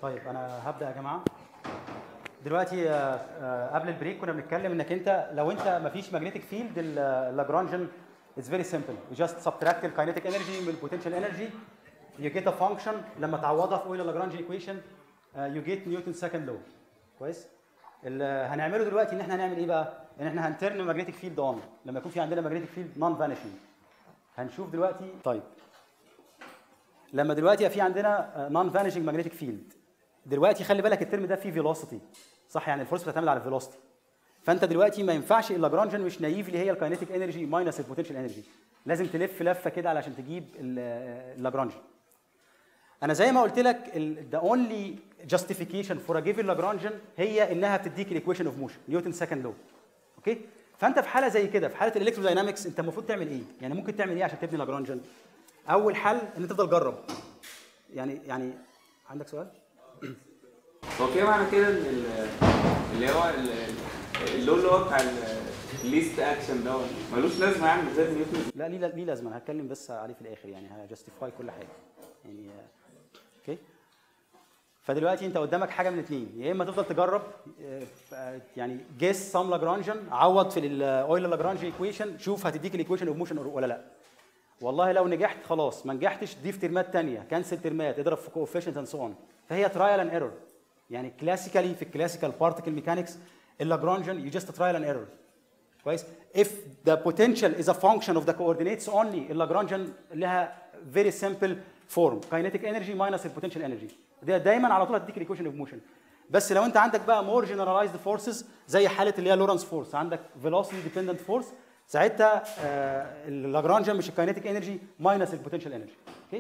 طيب انا هبدا يا جماعه دلوقتي آه، آه، قبل البريك كنا بنتكلم انك انت لو انت ما فيش ماجنتيك فيلد اللاجرانجن اتس فيري سمبل يو جاست سبتراكت الكاينيتيك انرجي من البوتنشال انرجي يو جيت ا فانكشن لما تعوضها في اويل لاجرانج ايكويشن يو جيت نيوتن سكند لو كويس اللي هنعمله دلوقتي ان احنا هنعمل ايه بقى؟ ان احنا هنترن ماجنتيك فيلد اون لما يكون في عندنا ماجنتيك فيلد نون فانيشنج هنشوف دلوقتي طيب لما دلوقتي في عندنا نون فانيشنج ماجنتيك فيلد دلوقتي خلي بالك الترم ده فيه فيلوسيتي صح يعني الفورس بتعتمد على الفيلوسيتي فانت دلوقتي ما ينفعش اللاجرانجن مش نايف اللي هي الكاينيتيك انرجي ماينس البوتنشال انرجي لازم تلف لفه كده علشان تجيب اللاجرانجن انا زي ما قلت لك ذا اونلي جاستيفيكيشن فور ا جيفن لاجرانجن هي انها بتديك الايكويشن اوف موشن نيوتن سكند لو اوكي فانت في حاله زي كده في حاله الالكتروداينامكس انت المفروض تعمل ايه يعني ممكن تعمل ايه عشان تبني لاجرانجن اول حل ان انت تفضل جرب يعني يعني عندك سؤال هو كده معنى كده ان ال- اللي هو ال- اللون اللي هو بتاع الليست اكشن ده ملوش لازمه يعني زي نيوتن لا ليه ليه لازمه انا هتكلم بس عليه في الاخر يعني هجاستيفاي كل حاجه يعني آه، اوكي فدلوقتي انت قدامك حاجه من اثنين يا اما تفضل تجرب آه، ف- يعني جيس سام لاجرانجن عوض في الاويل لاجرانج ايكويشن شوف هتديك الايكويشن اوف موشن ولا لا والله لو نجحت خلاص ما نجحتش ضيف ترمات ثانيه كنسل ترمات اضرب في كوفيشنت اند سو اون فهي ترايل اند ايرور يعني كلاسيكالي في الكلاسيكال بارتيكل ميكانكس اللاجرانجن يو جاست ترايل اند ايرور كويس if the potential is a function of the coordinates only اللاجرانجن لها very simple form kinetic energy minus the potential energy ده دايما على طول هتديك الايكويشن اوف موشن بس لو انت عندك بقى more generalized forces زي حاله اللي هي لورنس فورس عندك velocity dependent force ساعتها آه اللاجرانجن مش الكاينيتيك انرجي ماينس البوتنشال انرجي اوكي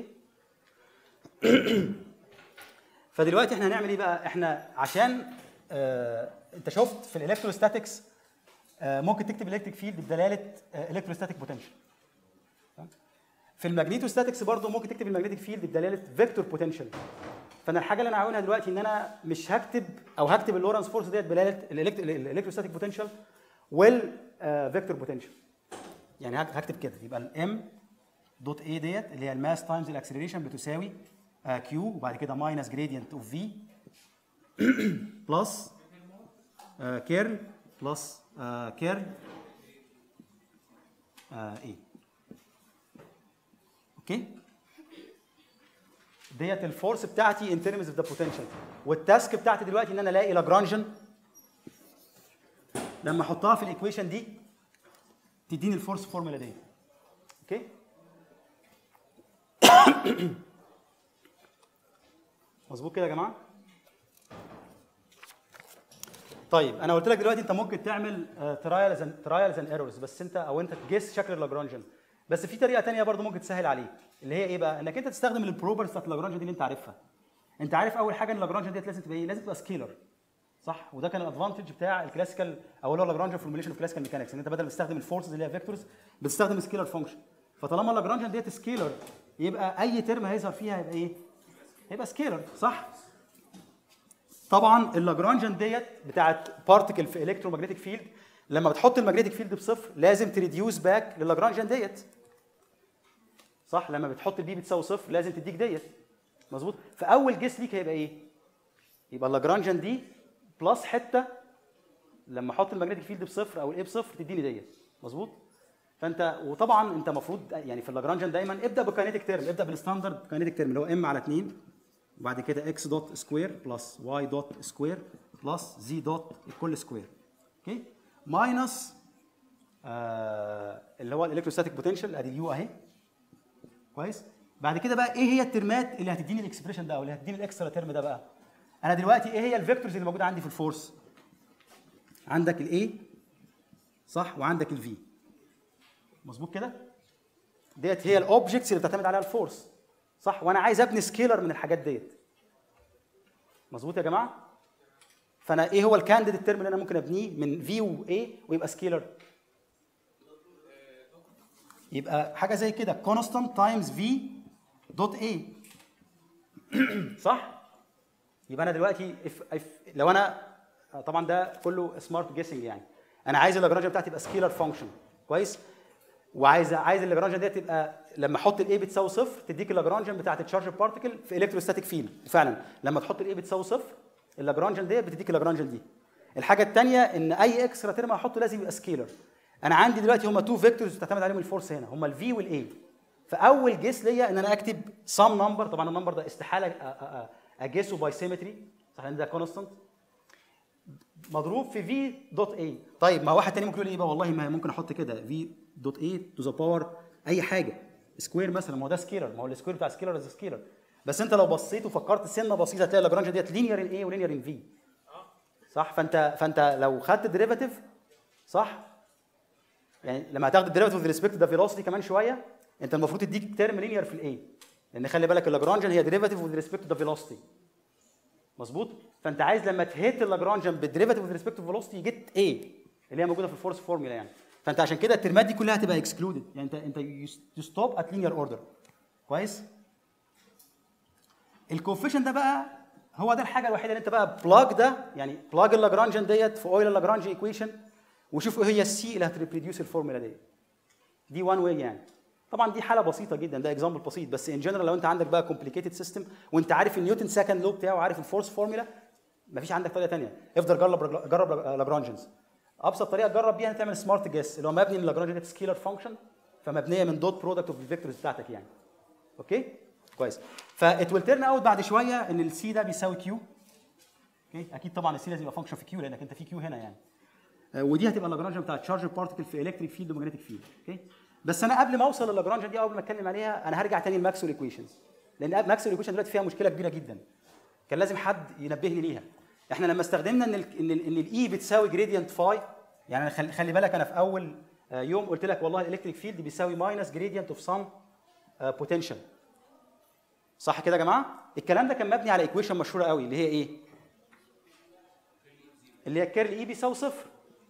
فدلوقتي احنا هنعمل ايه بقى احنا عشان آه انت شفت في الالكتروستاتكس آه ممكن تكتب الكتريك فيلد بدلاله الكتروستاتيك بوتنشال في الماجنيتوستاتكس برضه ممكن تكتب الماجنتيك فيلد بدلاله فيكتور بوتنشال فانا الحاجه اللي انا عاونها دلوقتي ان انا مش هكتب او هكتب اللورنس فورس ديت بدلاله الالكتروستاتيك بوتنشال والفيكتور بوتنشال يعني هك- هكتب كده يبقى الام دوت اي ديت اللي هي الماس تايمز الاكسلريشن بتساوي كيو وبعد كده ماينس جريدينت اوف في بلس كيرل بلس كيرل اي اوكي ديت الفورس بتاعتي ان ترمز اوف ذا بوتنشال والتاسك بتاعتي دلوقتي ان انا الاقي لاجرانجن لما احطها في الايكويشن دي تديني الفورس فورمولا دي اوكي مظبوط كده يا جماعه طيب انا قلت لك دلوقتي انت ممكن تعمل ترايلز ترايلز اند ايرورز بس انت او انت تجس شكل اللاجرانجن بس في طريقه تانية برضو ممكن تسهل عليك اللي هي ايه بقى انك انت تستخدم البروبرز بتاعت اللاجرانجن دي اللي انت عارفها انت عارف اول حاجه ان اللاجرانجن ديت لازم تبقى ايه لازم تبقى سكيلر صح وده كان الادفانتج بتاع الكلاسيكال او اللي هو لاجرانجن فورميليشن اوف كلاسيكال ميكانكس ان انت بدل ما تستخدم الفورسز اللي هي فيكتورز بتستخدم سكيلر فانكشن فطالما اللاجرانجن ديت سكيلر يبقى اي ترم هيظهر فيها هيبقى ايه هيبقى سكيلر صح طبعا اللاجرانجن ديت بتاعت بارتكل في الكترومagnetic فيلد لما بتحط المagnetic فيلد بصفر لازم تريديوس باك للاجرانجن ديت صح لما بتحط البي بتساوي صفر لازم تديك ديت مظبوط فاول جيس ليك هيبقى ايه يبقى اللاجرانجن دي بلس حته لما احط المagnetic فيلد بصفر او الاي بصفر تديني ديت مظبوط فانت وطبعا انت المفروض يعني في اللاجرانجن دايما ابدا بكاينيتيك تيرم ابدا بالستاندرد كاينيتيك تيرم اللي هو ام على 2 وبعد كده اكس دوت سكوير بلس واي دوت سكوير بلس زي دوت الكل سكوير اوكي ماينس آه اللي هو الالكتروستاتيك بوتنشال ادي اليو اهي كويس بعد كده بقى ايه هي الترمات اللي هتديني الاكسبريشن ده او اللي هتديني الاكسترا ترم ده بقى انا دلوقتي ايه هي الفيكتورز اللي موجوده عندي في الفورس عندك الاي صح وعندك الفي مظبوط كده ديت هي الاوبجكتس اللي بتعتمد عليها الفورس صح وانا عايز ابني سكيلر من الحاجات ديت مظبوط يا جماعه فانا ايه هو الكانديد تيرم اللي انا ممكن ابنيه من في واي ويبقى سكيلر يبقى حاجه زي كده كونستانت تايمز في دوت اي صح يبقى انا دلوقتي if, if لو انا طبعا ده كله سمارت جيسنج يعني انا عايز اللاجرانج بتاعتي تبقى سكيلر فانكشن كويس وعايز عايز اللاجرانجن دي تبقى لما احط الاي بتساوي صفر تديك اللاجرانجن بتاعت التشارج بارتكل في الكتروستاتيك فيلد فعلا لما تحط الاي بتساوي صفر اللاجرانجن دي بتديك اللاجرانجن دي الحاجه الثانيه ان اي اكسترا ترم احطه لازم يبقى سكيلر انا عندي دلوقتي هما تو فيكتورز بتعتمد عليهم الفورس هنا هما الفي والاي فاول جيس ليا ان انا اكتب سام نمبر طبعا النمبر ده استحاله اجيسه باي سيمتري صح لان ده كونستنت مضروب في في دوت اي طيب ما واحد تاني ممكن يقول ايه بقى والله ما ممكن احط كده في دوت اي تو ذا باور اي حاجه سكوير مثلا ما هو ده سكيلر ما هو السكوير بتاع سكيلر از سكيلر بس انت لو بصيت وفكرت سنه بسيطه هتلاقي لاجرانج ديت لينير ان اي ولينير ان في صح فانت فانت لو خدت ديريفاتيف صح يعني لما هتاخد الديريفاتيف with ريسبكت ده فيلوسيتي كمان شويه انت المفروض تديك ترم لينير في الاي لان خلي بالك اللاجرانجن هي ديريفاتيف with ريسبكت ده فيلوسيتي مظبوط فانت عايز لما تهيت اللاجرانجن بالديريفاتيف with ريسبكت تو فيلوسيتي جيت اي اللي هي موجوده في الفورس فورمولا يعني فانت عشان كده الترمات دي كلها هتبقى اكسكلودد يعني انت انت يو ستوب ات لينير اوردر كويس الكوفيشن ده بقى هو ده الحاجه الوحيده اللي انت بقى بلاج ده يعني بلاج اللاجرانجن ديت في اويل لاجرانج ايكويشن وشوف ايه هي السي اللي هتريبريديوس الفورمولا دي دي وان واي يعني طبعا دي حاله بسيطه جدا ده اكزامبل بسيط بس ان جنرال لو انت عندك بقى كومبليكيتد سيستم وانت عارف النيوتن سكند لو بتاعه وعارف الفورس فورمولا مفيش عندك طريقه ثانيه افضل جرب جرب لاجرانجنز ابسط طريقه تجرب بيها انك تعمل سمارت جيس اللي هو مبني ان لاجرانج سكيلر فانكشن فمبنيه من دوت برودكت اوف الفيكتورز بتاعتك يعني اوكي كويس فات ويل تيرن اوت بعد شويه ان السي ده بيساوي كيو اوكي اكيد طبعا السي لازم يبقى فانكشن في كيو لانك انت في كيو هنا يعني آه، ودي هتبقى اللاجرانج بتاع تشارج بارتكل في الكتريك فيلد ومagnetic فيلد اوكي بس انا قبل ما اوصل للاجرانج دي قبل ما اتكلم عليها انا هرجع تاني لماكسويل ايكويشنز لان ماكسويل ايكويشن دلوقتي فيها مشكله كبيره جدا كان لازم حد ينبهني ليها احنا لما استخدمنا ان ال ان ال ان الاي بتساوي جريدينت فاي يعني أنا خلي, خلي بالك انا في اول آه، يوم قلت لك والله الالكتريك فيلد بيساوي ماينس جريدينت اوف سم بوتنشال صح كده يا جماعه الكلام ده كان مبني على ايكويشن مشهوره قوي اللي هي ايه اللي هي الكيرل اي بيساوي صفر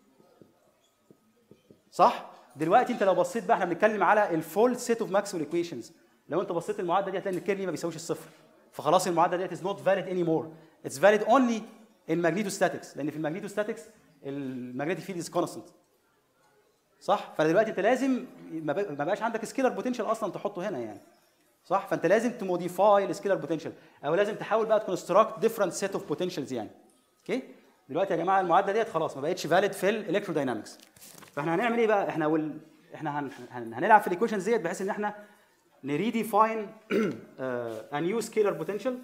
صح دلوقتي انت لو بصيت بقى احنا بنتكلم على الفول سيت اوف ماكسويل ايكويشنز لو انت بصيت المعادله دي هتلاقي ان الكيرل ما بيساويش الصفر فخلاص المعادله دي از نوت فاليد اني مور اتس فاليد اونلي ان ماجنيتوستاتكس لان في الماجنيتوستاتكس الماجنتيك فيلد از كونستنت صح فدلوقتي انت لازم ما بق- ما بقاش عندك سكيلر بوتنشال اصلا تحطه هنا يعني صح فانت لازم تموديفاي السكيلر بوتنشال او لازم تحاول بقى تكونستراكت ديفرنت سيت اوف بوتنشالز يعني اوكي دلوقتي يا جماعه المعادله ديت خلاص ما بقتش فاليد في الالكتروداينامكس فاحنا هنعمل ايه بقى احنا وال... احنا هن... هن... هنلعب في الايكويشنز ديت بحيث ان احنا نريديفاين ا نيو سكيلر بوتنشال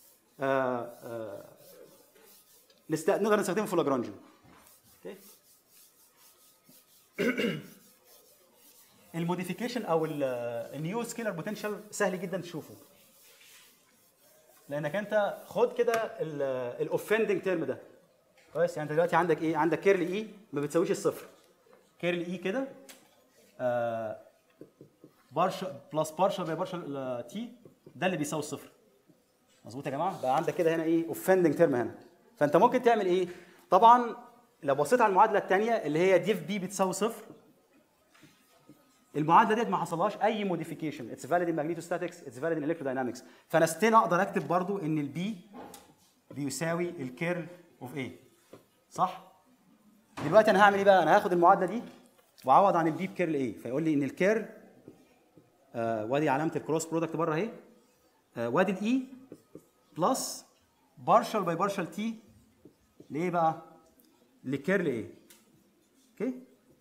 نست... نقدر نستخدمه في لاجرانجن اوكي الموديفيكيشن او النيو سكيلر بوتنشال سهل جدا تشوفه لانك انت خد كده الاوفندنج تيرم ده كويس يعني انت دلوقتي عندك ايه عندك كيرل اي ما بتساويش الصفر كيرل اي كده آه بارشا بلس بارشا باي بارشا تي ده اللي بيساوي الصفر مظبوط يا جماعه بقى عندك كده هنا ايه اوفندنج تيرم هنا فانت ممكن تعمل ايه طبعا لو بصيت على المعادله الثانيه اللي هي دي في بي بتساوي صفر المعادله ديت ما حصلهاش اي موديفيكيشن اتس فاليد ان ماجنيتوستاتكس اتس فاليد ان الكتروداينامكس فانا ستيل اقدر اكتب برضو ان البي بيساوي الكيرل اوف ايه صح دلوقتي انا هعمل ايه بقى انا هاخد المعادله دي واعوض عن البي بكيرل ايه فيقول لي ان الكيرل آه وادي علامه الكروس برودكت بره اهي آه وادي الاي بلس بارشل باي بارشل تي ليه بقى لكيرل ايه اوكي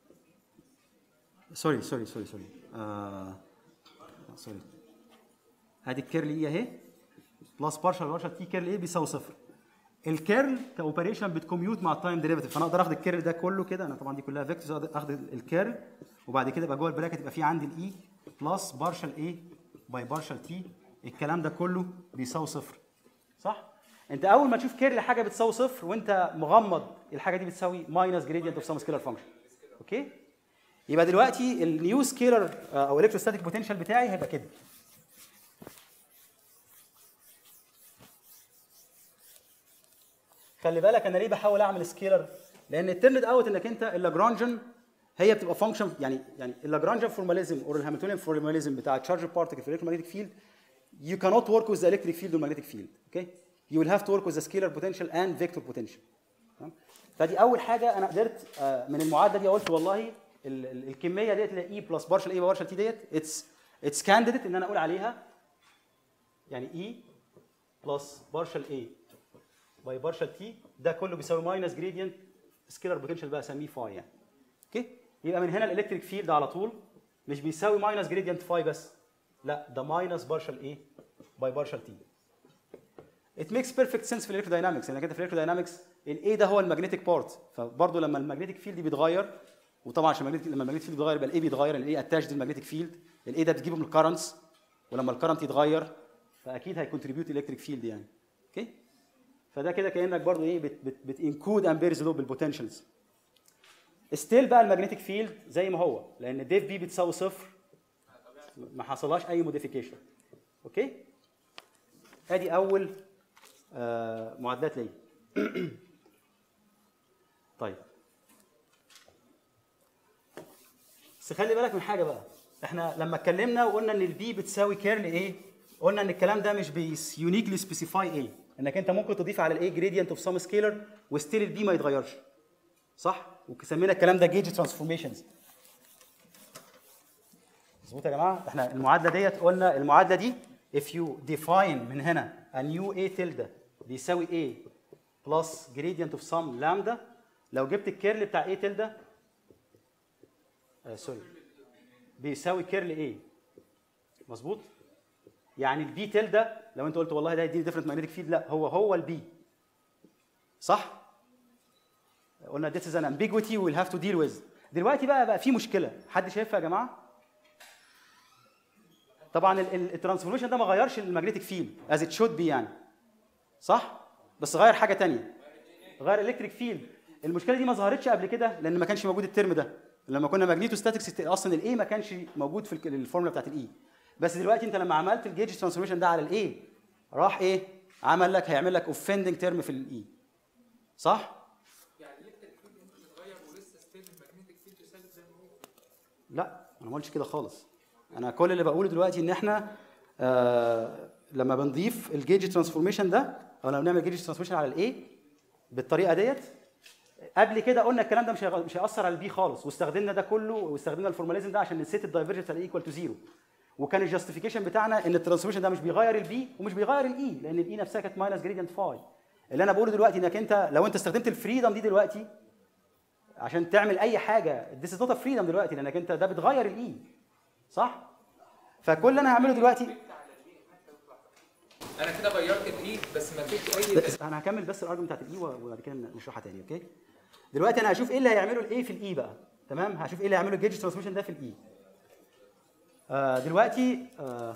سوري سوري سوري سوري آه سوري ادي الكيرل اي اهي بلس بارشل بارشل تي كيرل ايه بيساوي صفر الكيرل كاوبريشن بتكميوت مع التايم ديريفيتيف فانا اقدر اخد الكيرل ده كله كده انا طبعا دي كلها فيكتورز اخد الكيرل وبعد كده يبقى جوه البراكت يبقى في عندي الاي بلس بارشل ايه باي بارشل تي الكلام ده كله بيساوي صفر صح انت اول ما تشوف كيرل حاجه بتساوي صفر وانت مغمض الحاجه دي بتساوي ماينس جريدينت اوف سم سكيلر فانكشن اوكي يبقى دلوقتي النيو سكيلر او الكتروستاتيك بوتنشال بتاعي هيبقى كده خلي بالك انا ليه بحاول اعمل سكيلر لان الترند اوت انك انت اللاجرانجن هي بتبقى فانكشن يعني يعني اللاجرانجن فورماليزم او الهامiltonian فورماليزم بتاع التشارج بارتكل في الالكترومagnetic فيلد you cannot work with the electric field والمagnetic field okay you will have to work with the scalar potential and vector potential تمام؟ فدي اول حاجه انا قدرت آه، من المعادله دي قلت والله ال- ال- الكميه ديت اللي اي بلس بارشل اي بارشل تي ديت اتس اتس كانديديت ان انا اقول عليها يعني اي بلس بارشل اي باي بارشل تي ده كله بيساوي ماينس جريدينت سكيلر بوتنشال بقى اسميه فاي يعني اوكي يبقى من هنا الالكتريك فيلد على طول مش بيساوي ماينس جريدينت فاي بس لا ده ماينس بارشل ايه باي بارشل تي It makes perfect sense في الالكتروداينامكس لانك انت في الالكتروداينامكس الاي ده هو المagnetic بارت فبرضه لما المagnetic فيلد بيتغير وطبعا عشان المagnetic لما المagnetic فيلد بيتغير يبقى الاي بيتغير الاي اتاش للمagnetic فيلد الاي ده بتجيبه من الكرنتس ولما الكرنت يتغير فاكيد هيكونتريبيوت الكتريك فيلد يعني اوكي فده كده كانك برضه ايه بت بت بتنكود امبيرز لو بالبوتنشالز ستيل بقى المagnetic فيلد زي ما هو لان ديف بي بتساوي صفر ما حصلهاش اي موديفيكيشن اوكي ادي اول آه معادلات ليا طيب بس خلي بالك من حاجه بقى احنا لما اتكلمنا وقلنا ان البي بتساوي كيرل ايه قلنا ان الكلام ده مش بيس يونيكلي سبيسيفاي ايه انك انت ممكن تضيف على الايه جريدينت اوف سم سكيلر وستيل البي ما يتغيرش صح وسمينا الكلام ده جيج ترانسفورميشنز مظبوط يا جماعه احنا المعادله ديت قلنا المعادله دي if you define من هنا a new a tilde بيساوي a plus gradient of some lambda لو جبت الكيرل بتاع a tilde آه سوري بيساوي كيرل a مظبوط يعني البي تيلدا لو انت قلت والله ده يديني ديفرنت ماجنتيك فيلد لا هو هو البي صح قلنا this is an ambiguity we'll have to deal with دلوقتي بقى بقى في مشكله حد شايفها يا جماعه طبعا الترانسفورميشن ده ما غيرش المagnetic فيلد از ات شود بي يعني صح بس غير حاجه تانية غير الكتريك فيلد المشكله دي ما ظهرتش قبل كده لان ما كانش موجود الترم ده لما كنا ماجنيتو ستاتكس اصلا الاي ما كانش موجود في الفورمولا بتاعت الاي بس دلوقتي انت لما عملت الجيج ترانسفورميشن ده على الاي راح ايه عمل لك هيعمل لك اوفندنج ترم في الاي صح يعني الالكتريك فيلد ممكن يتغير ولسه ستيل الماجنتيك فيلد ثابت زي ما هو لا انا ما قلتش كده خالص انا كل اللي بقوله دلوقتي ان احنا آه لما بنضيف الجيج ترانسفورميشن ده او لما بنعمل جيج ترانسفورميشن على الاي بالطريقه ديت قبل كده قلنا الكلام ده مش هيغ- مش هياثر على البي خالص واستخدمنا ده كله واستخدمنا الفورماليزم ده عشان نسيت الدايفرجنس على ايكوال تو زيرو وكان الجاستيفيكيشن بتاعنا ان الترانسفورميشن ده مش بيغير البي ومش بيغير الاي لان الاي نفسها كانت ماينس جريدينت فاي اللي انا بقوله دلوقتي انك انت لو انت استخدمت الفريدم دي دلوقتي عشان تعمل اي حاجه this is not a freedom دلوقتي لانك انت ده بتغير الاي صح فكل اللي انا هعمله دلوقتي انا كده غيرت الايد بس ما فيش اي بس انا هكمل بس الارجيومنت بتاعت الاي وبعد كده نشرحها تاني اوكي دلوقتي انا هشوف ايه اللي هيعمله الاي في الاي بقى تمام هشوف ايه اللي هيعمله الجيج ترانسميشن ده في الاي آه دلوقتي آه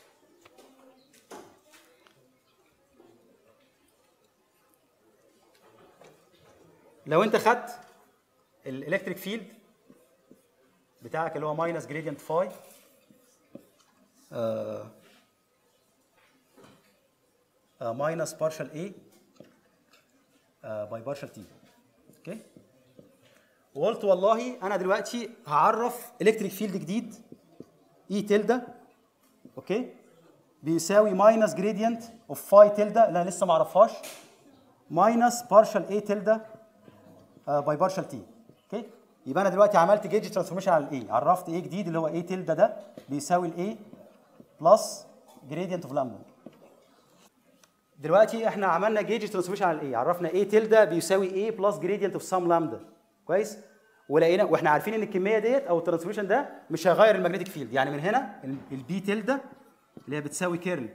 لو انت خدت الالكتريك فيلد بتاعك اللي هو ماينس جريدينت فاي ماينس بارشال A باي بارشال T اوكي وقلت والله انا دلوقتي هعرف الكتريك فيلد جديد اي تلدا اوكي بيساوي ماينس جريدينت اوف فاي تلدا اللي انا لسه ما اعرفهاش ماينس بارشال A تلدا باي بارشال تي اوكي يبقى انا دلوقتي عملت جيج ترانسفورميشن على الاي عرفت ايه جديد اللي هو ايه تلدا ده بيساوي الاي بلس جريدينت اوف لامدا دلوقتي احنا عملنا جيج ترانسفورميشن على الاي عرفنا ايه تلدا بيساوي ايه بلس جريدينت اوف سام لامدا كويس ولقينا واحنا عارفين ان الكميه ديت او الترانسفورميشن ده مش هيغير المagnetic فيلد يعني من هنا البي تلدا اللي هي بتساوي كيرل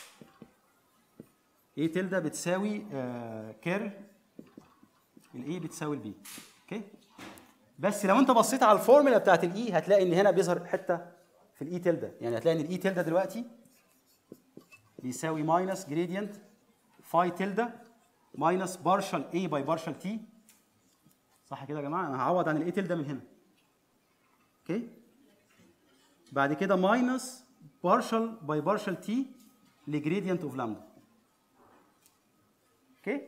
ايه تلدا بتساوي آه كيرل الاي بتساوي البي اوكي بس لو انت بصيت على الفورمولا بتاعت الاي هتلاقي ان هنا بيظهر حته في الاي تلدا يعني هتلاقي ان الاي تلدا دلوقتي بيساوي ماينس جريدينت فاي تلدا ماينس بارشال اي باي بارشال تي صح كده يا جماعه انا هعوض عن الاي تلدا من هنا اوكي بعد كده ماينس بارشال باي بارشال تي لجريدينت اوف لامدا اوكي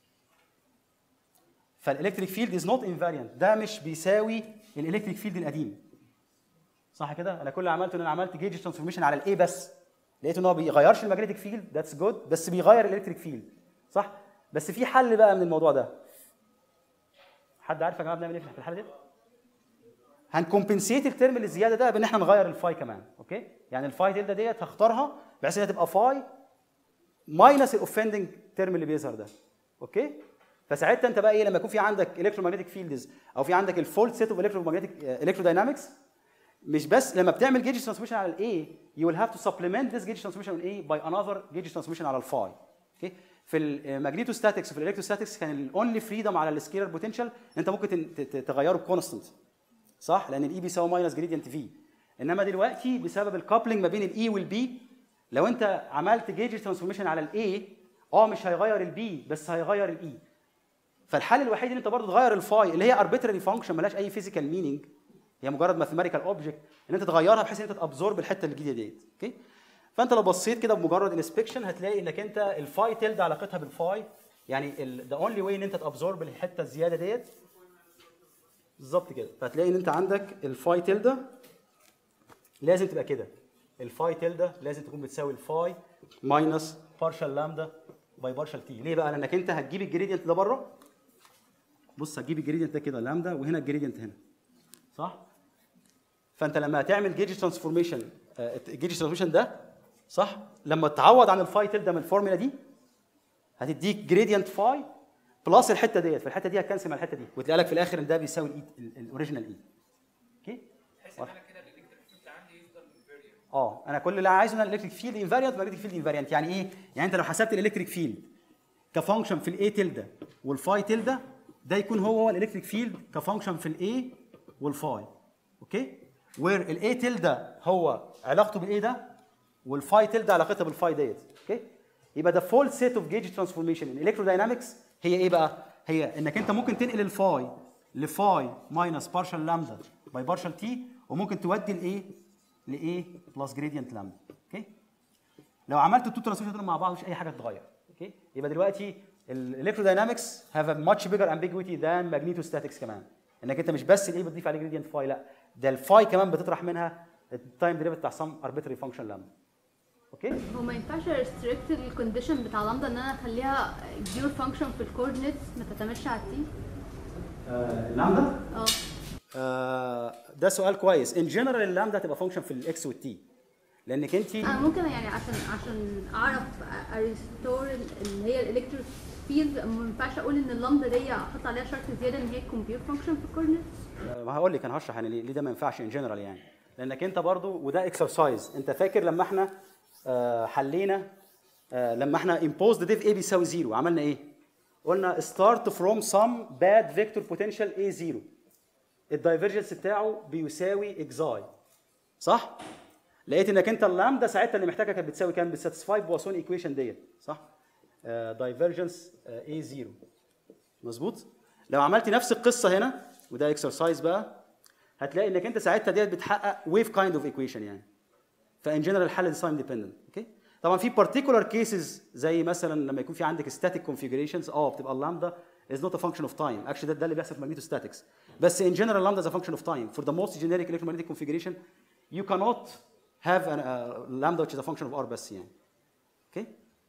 فالالكتريك فيلد از نوت انفاريانت ده مش بيساوي الالكتريك فيلد القديم صح كده انا كل اللي عملته ان انا عملت جيج ترانسفورميشن على الاي بس لقيت ان هو بيغيرش الماجنتيك فيلد ذاتس جود بس بيغير الالكتريك فيلد صح بس في حل بقى من الموضوع ده حد عارف يا جماعه بنعمل ايه في الحاله دي هنكمبنسيت الترم اللي زياده ده بان احنا نغير الفاي كمان اوكي يعني الفاي تلدا ديت هختارها بحيث انها تبقى فاي ماينس الاوفندنج ترم اللي بيظهر ده اوكي فساعتها انت بقى ايه لما يكون في عندك الكترومagnetic فيلدز او في عندك الفولت سيت اوف الكترومagnetic الكتروداينامكس مش بس لما بتعمل جيج ترانسميشن على الاي you will have to supplement this gauge transmission on A by another gauge transmission على الفاي اوكي في الماجنيتوستاتكس وفي الالكتروستاتكس كان الاونلي فريدم على السكيلر بوتنشال انت ممكن تن- ت- ت- تغيره بكونستنت صح لان الاي بيساوي ماينس جريدينت في انما دلوقتي بسبب الكابلنج ما بين الاي والبي لو انت عملت جيج ترانسفورميشن على الاي اه مش هيغير البي بس هيغير الاي فالحل الوحيد ان انت برضه تغير الفاي اللي هي اربيتري فانكشن ملهاش اي فيزيكال مينينج هي مجرد ماثيماتيكال اوبجكت ان انت تغيرها بحيث ان انت تابزورب الحته الجديده ديت اوكي فانت لو بصيت كده بمجرد انسبكشن هتلاقي انك انت الفاي تلد علاقتها بالفاي يعني ذا اونلي واي ان انت تابزورب الحته الزياده ديت بالظبط كده فهتلاقي ان انت عندك الفاي تلدا لازم تبقى كده الفاي تلدا لازم تكون بتساوي الفاي ماينس بارشال لامدا باي بارشال تي ليه بقى لانك انت هتجيب الجريدينت ده بره بص هتجيب الجريدينت ده كده لامدا وهنا الجريدينت هنا صح فانت لما هتعمل جيج ترانسفورميشن الجيج ترانسفورميشن ده صح لما تعوض عن الفاي تلدا من الفورمولا دي هتديك جريدينت فاي بلس الحته ديت فالحته دي هتكنسل مع الحته دي وتلاقي لك في الاخر ان ده بيساوي الاي الاوريجينال اي اوكي بحيث ان انا كده الالكتريك فيلد عندي يفضل انفيريور اه انا كل اللي عايزه ان الالكتريك فيلد انفاريانت ماجنتيك فيلد انفاريانت يعني ايه يعني انت لو حسبت الالكتريك فيلد كفانكشن في الاي تلدا والفاي تلدا ده يكون هو هو الالكتريك فيلد كفانكشن في الاي والفاي اوكي وير الاي تلدا هو علاقته بالاي ده والفاي تلدا علاقتها بالفاي ديت اوكي يبقى ده فول سيت اوف جيج ترانسفورميشن ان الكتروداينامكس هي ايه بقى هي انك انت ممكن تنقل الفاي لفاي ماينس بارشال لامدا باي بارشال تي وممكن تودي الايه لايه بلس جريدينت لامدا اوكي لو عملت التو ترانسفورميشن دول مع بعض مش اي حاجه تتغير اوكي يبقى دلوقتي الالكتروداينامكس هاف ا ماتش بيجر امبيجويتي ذان ماجنيتوستاتكس كمان انك انت مش بس الايه بتضيف عليه جريدينت فاي لا ده الفاي كمان بتطرح منها التايم ديريفيت بتاع سم اربيتري فانكشن لامدا اوكي هو ما ينفعش ريستريكت الكونديشن بتاع لامدا ان انا اخليها بيور فانكشن في الكوردينيتس ما تعتمدش على التي لامدا اه آه ده سؤال كويس ان جنرال اللامدا هتبقى فانكشن في الاكس والتي لانك انت انا ممكن يعني عشان عشان اعرف اريستور اللي هي الالكتريك فيلد ما ينفعش اقول ان اللامدا دي احط عليها شرط زياده ان هي تكون بيور فانكشن في الكوردينيتس ما هقول لك انا هشرح يعني ليه ليه ده ما ينفعش ان جنرال يعني لانك انت برضو وده اكسرسايز انت فاكر لما احنا آه، حلينا آه، لما احنا imposed div a بيساوي زيرو عملنا ايه؟ قلنا start from some bad vector potential a زيرو الدايفرجنس بتاعه بيساوي اكزاي صح؟ لقيت انك انت اللامدا ساعتها اللي محتاجها كانت بتساوي كام؟ بتساتسفاي بواسون ايكويشن ديت صح؟ دايفرجنس a زيرو مظبوط لو عملت نفس القصه هنا وده اكسرسايز بقى هتلاقي انك انت ساعتها ديت بتحقق ويف كايند اوف ايكويشن يعني فان جنرال الحل ده تايم ديبندنت اوكي طبعا في بارتيكولار كيسز زي مثلا لما يكون في عندك ستاتيك كونفيجريشنز اه بتبقى اللامدا از نوت ا فانكشن اوف تايم اكشلي ده, ده اللي بيحصل في ماجنيتوستاتكس بس ان جنرال لامدا از ا فانكشن اوف تايم فور ذا موست جينيريك electromagnetic configuration you cannot have an, uh, lambda which is a function of r بس يعني اوكي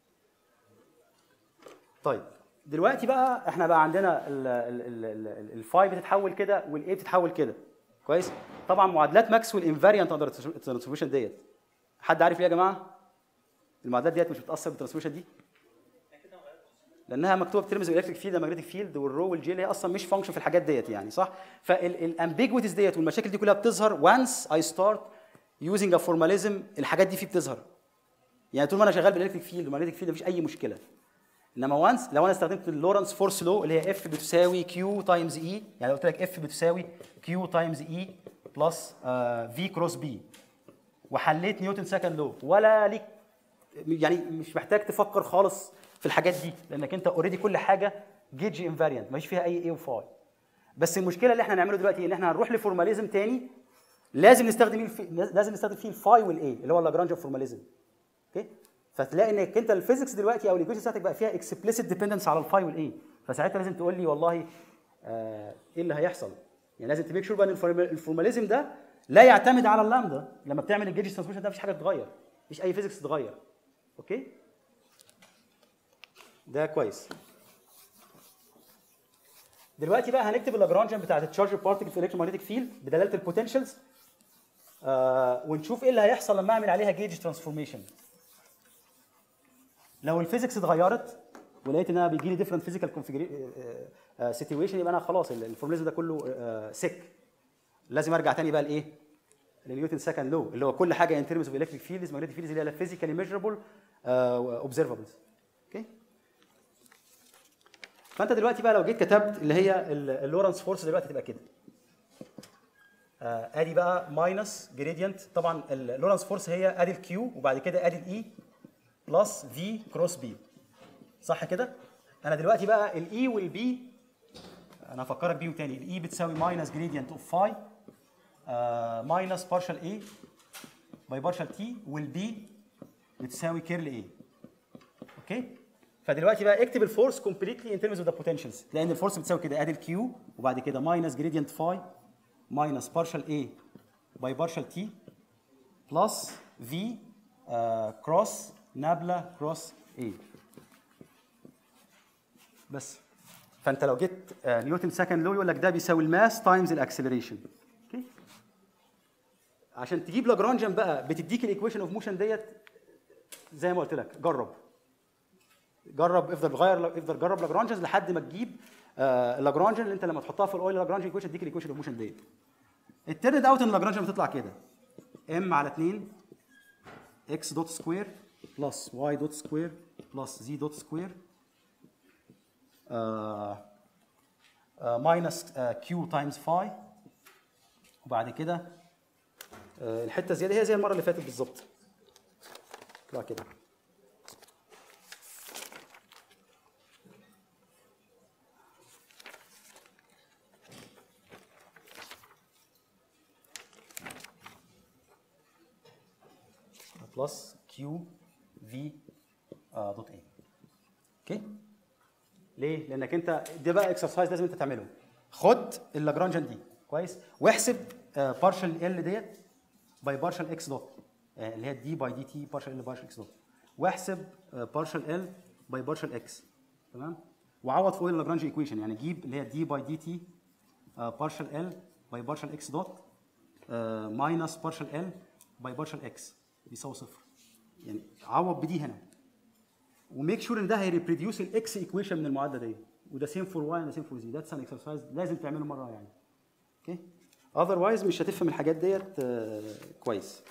طيب دلوقتي بقى احنا بقى عندنا ال- ال- ال- ال- الفاي بتتحول كده والاي بتتحول كده كويس طبعا معادلات ماكسويل انفاريانت اندر الترانسفورميشن ديت حد عارف ليه يا جماعه المعادلات ديت مش بتاثر بالترانسفورميشن دي لانها مكتوبه بترمز الالكتريك فيلد ماجنتيك فيلد والرو والجي اللي هي اصلا مش فانكشن في الحاجات ديت يعني صح فالامبيجويتيز ديت والمشاكل دي كلها بتظهر وانس اي ستارت يوزنج ا فورماليزم الحاجات دي فيه بتظهر يعني طول ما انا شغال بالالكتريك فيلد والماجنتيك فيلد مفيش اي مشكله انما وانس لو انا استخدمت اللورنس فورس لو اللي هي اف بتساوي كيو تايمز اي يعني قلت لك اف بتساوي كيو تايمز اي بلس في كروس بي وحليت نيوتن سكند لو ولا ليك يعني مش محتاج تفكر خالص في الحاجات دي لانك انت اوريدي كل حاجه جيج انفاريانت مفيش فيها اي اي وفاي بس المشكله اللي احنا هنعمله دلوقتي ان احنا هنروح لفورماليزم تاني لازم نستخدم فيه الفي... لازم نستخدم فيه الفاي والاي اللي هو لاجرانج فورماليزم اوكي فتلاقي انك انت الفيزيكس دلوقتي او الايكويشن بتاعتك بقى فيها اكسبليسيت ديبندنس على الفاي والاي فساعتها لازم تقول لي والله آه ايه اللي هيحصل يعني لازم تميك شور بقى ان الفورم- الفورماليزم ده لا يعتمد على اللامدا لما بتعمل الجيج ترانسفورميشن ده مفيش حاجه تتغير مفيش اي فيزيكس تتغير اوكي ده كويس دلوقتي بقى هنكتب اللاجرانجيان بتاعت التشارج بارتكل في الكترومagnetic فيلد بدلاله البوتنشالز آه ونشوف ايه اللي هيحصل لما اعمل عليها جيج ترانسفورميشن لو الفيزيكس اتغيرت ولقيت ان انا بيجي لي ديفرنت فيزيكال سيتويشن يبقى انا خلاص ال- الفورموليزم ده كله سيك لازم ارجع تاني بقى لايه؟ لنيوتن سكند لو اللي هو كل حاجه ان ترمز اوف الكتريك فيلدز ماجنتيك فيلدز اللي هي فيزيكالي ميجربل اوبزرفبلز اوكي فانت دلوقتي بقى لو جيت كتبت اللي هي اللورنس فورس دلوقتي تبقى كده آه، ادي بقى ماينس جريدينت طبعا اللورنس فورس هي ادي الكيو وبعد كده ادي الاي بلس في كروس بي صح كده انا دلوقتي بقى الاي والبي انا هفكرك بيهم تاني الاي بتساوي ماينس جريدينت اوف فاي ماينس بارشال اي باي بارشال تي والبي بتساوي كيرل اي اوكي فدلوقتي بقى اكتب الفورس كومبليتلي ان ترمز اوف ذا بوتنشالز لان الفورس بتساوي كده ادي الكيو وبعد كده ماينس جريدينت فاي ماينس بارشال اي باي بارشال تي بلس في كروس نابلا كروس اي بس فانت لو جيت آه، نيوتن سكند لو يقول لك ده بيساوي الماس تايمز الاكسلريشن اوكي عشان تجيب لاجرانجيان بقى بتديك الايكويشن اوف موشن ديت زي ما قلت لك جرب جرب افضل غير افضل جرب لاجرانجيانز لحد ما تجيب آه لاجرانجيان اللي انت لما تحطها في الاويل لاجرانجيان ايكويشن تديك الايكويشن اوف موشن ديت الترند اوت ان لاجرانجيان بتطلع كده ام على 2 اكس دوت سكوير بلس واي دوت سكوير بلس زي دوت سكوير ماينس كيو تايمز فاي وبعد كده آه، الحته زياده هي زي المره اللي فاتت بالظبط طلع كده بلس كيو في دوت اي اوكي ليه؟ لانك انت ده بقى اكسرسايز لازم انت تعمله خد اللاجرانجيان دي كويس واحسب بارشال ال ديت باي بارشال اكس دوت اللي هي دي باي دي تي بارشال ال بارشال اكس دوت واحسب بارشال ال باي بارشال اكس تمام وعوض فوق اللاجرانج ايكويشن يعني جيب اللي هي دي باي دي تي بارشال ال باي بارشال اكس دوت ماينس بارشال ال باي بارشال اكس بيساوي صفر يعني عوض بدي هنا وميك شور ان ده هيريبروديوس الاكس ايكويشن من المعادله دي وده سيم فور واي وده سيم فور زي ذاتس ان اكسرسايز لازم تعمله مره يعني اوكي اذروايز مش هتفهم الحاجات ديت آه، كويس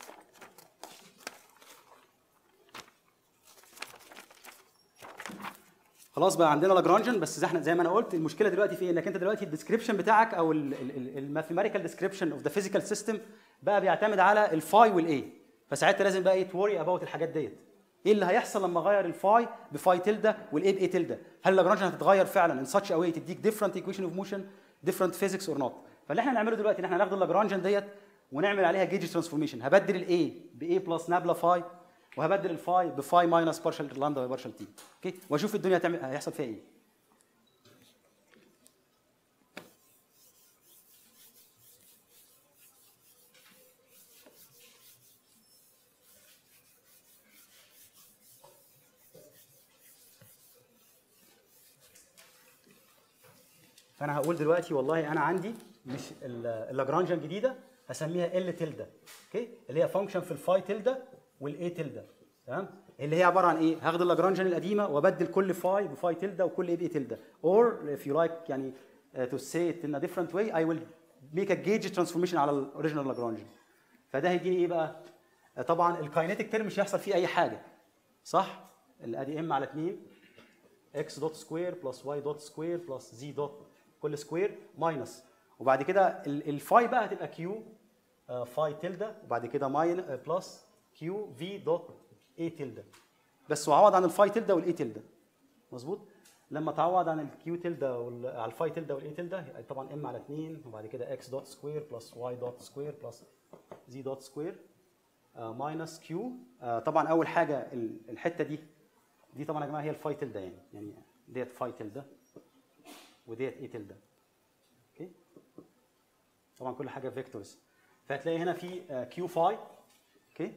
خلاص بقى عندنا لاجرانجن بس زي احنا زي ما انا قلت المشكله دلوقتي في إيه؟ انك انت دلوقتي الديسكربشن بتاعك او الماثيماتيكال ديسكربشن اوف ذا فيزيكال سيستم بقى بيعتمد على الفاي والاي فساعتها لازم بقى ايه توري اباوت الحاجات ديت ايه اللي هيحصل لما اغير الفاي بفاي تلدا والاي باي تلدا هل اللاجرانجن هتتغير فعلا ان ساتش اواي تديك ديفرنت ايكويشن اوف موشن ديفرنت فيزيكس اور نوت فاللي احنا هنعمله دلوقتي ان احنا هناخد اللاجرانجن ديت ونعمل عليها جيج ترانسفورميشن هبدل الاي باي بلس نابلا فاي وهبدل الفاي بفاي ماينس بارشال لامدا بارشال تي اوكي واشوف الدنيا هتعمل هيحصل فيها ايه فانا هقول دلوقتي والله انا عندي مش ال- اللاجرانجيان الجديده هسميها ال تلدا اوكي اللي هي فانكشن في الفاي تلدا والاي تلدا تمام اللي هي عباره عن ايه هاخد اللاجرانجيان القديمه وابدل كل فاي بفاي تلدا وكل اي باي تلدا اور if you like يعني uh, to say it in a different way I will make a gauge transformation على الاوريجينال لاجرانجيان فده هيجيني ايه بقى آه، طبعا الكاينيتيك تيرم مش هيحصل فيه اي حاجه صح الادي ام على 2 x دوت سكوير بلس y دوت سكوير بلس z دوت كل سكوير ماينس وبعد كده ال- الفاي بقى هتبقى كيو فاي تلدا وبعد كده ماين بلس كيو في دوت اي تلدا بس وعوض عن الفاي تلدا والاي تلدا مظبوط لما تعوض عن الكيو تلدا وال- على الفاي تلدا والاي تلدا يبقى طبعا ام على 2 وبعد كده x دوت سكوير بلس y دوت سكوير بلس z دوت سكوير ماينس كيو طبعا اول حاجه ال- الحته دي دي طبعا يا جماعه هي الفاي تلدا يعني يعني ديت فاي تلدا وديت اي تلدا اوكي طبعا كل حاجه فيكتورز فهتلاقي هنا في كيو فاي اوكي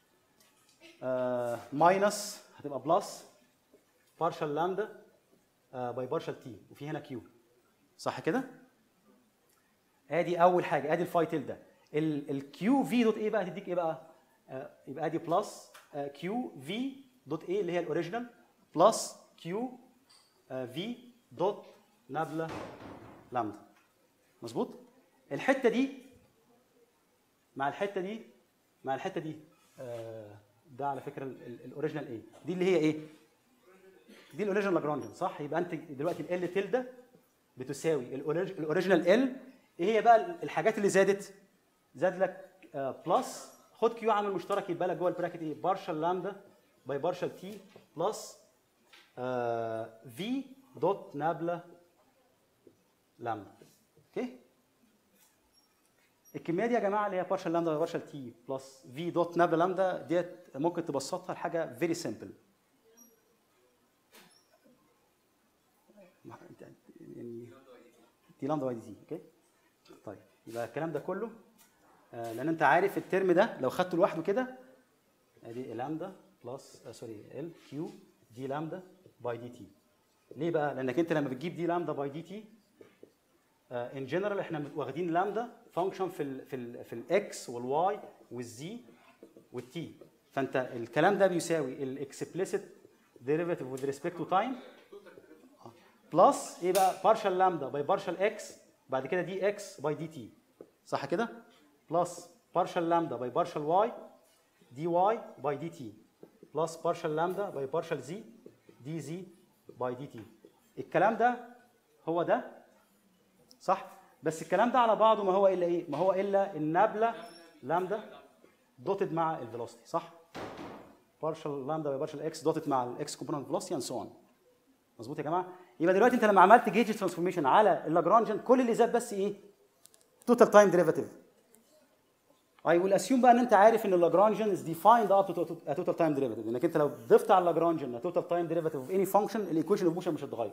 ماينس هتبقى بلس بارشال لامدا باي بارشال تي وفي هنا كيو صح كده ادي اول حاجه ادي الفاي تيل ده الكيو في دوت ايه بقى هتديك ايه بقى آه يبقى ادي بلس كيو في دوت ايه اللي هي الاوريجينال بلس كيو في دوت نابلا لامدا مظبوط الحته دي مع الحته دي مع الحته دي آه ده على فكره الاوريجينال ايه دي اللي هي ايه دي الاوريجينال لاجرانجيان صح يبقى انت دلوقتي ال تلده بتساوي الاوريجينال ال ايه هي بقى الحاجات اللي زادت زاد لك بلس خد كيو عامل مشترك يبقى لك جوه البراكت ايه بارشال لامدا باي بارشال تي بلس في دوت نابلا لامدا اوكي الكميه دي يا جماعه اللي هي بارشال لامدا باي بارشال تي بلس في دوت نابلا لامدا ديت ممكن تبسطها لحاجه فيري سمبل يعني دي لامدا باي دي تي اوكي طيب يبقى الكلام ده كله آه لان انت عارف الترم ده لو خدته لوحده كده ادي لامدا بلس آه سوري ال كيو دي لامدا باي دي تي ليه بقى؟ لانك انت لما بتجيب دي لامدا باي دي تي ان جنرال احنا واخدين لامدا فانكشن في ال في ال في الاكس والواي والزي والتي فانت الكلام ده بيساوي الاكسبليسيت ديريفيتيف وذ ريسبكت تو تايم بلس ايه بقى بارشال لامدا باي بارشال اكس بعد كده دي اكس باي دي تي صح كده بلس بارشال لامدا باي بارشال واي دي واي باي دي تي بلس بارشال لامدا باي بارشال زي دي زي باي دي تي الكلام ده هو ده صح بس الكلام ده على بعضه ما هو الا ايه ما هو الا النابله لامدا دوتد مع الفيلوسيتي صح بارشال لامدا باي بارشال اكس دوتد مع الاكس كومبوننت فيلوسيتي اند سو اون مظبوط يا جماعه يبقى دلوقتي انت لما عملت جيج ترانسفورميشن على اللاجرانجن كل اللي زاد بس ايه توتال تايم ديريفاتيف I will assume بقى ان انت عارف ان اللاجرانجن is defined up to a total time derivative انك انت لو ضفت على اللاجرانجن a total time derivative of any function الايكويشن اوف موشن مش هتتغير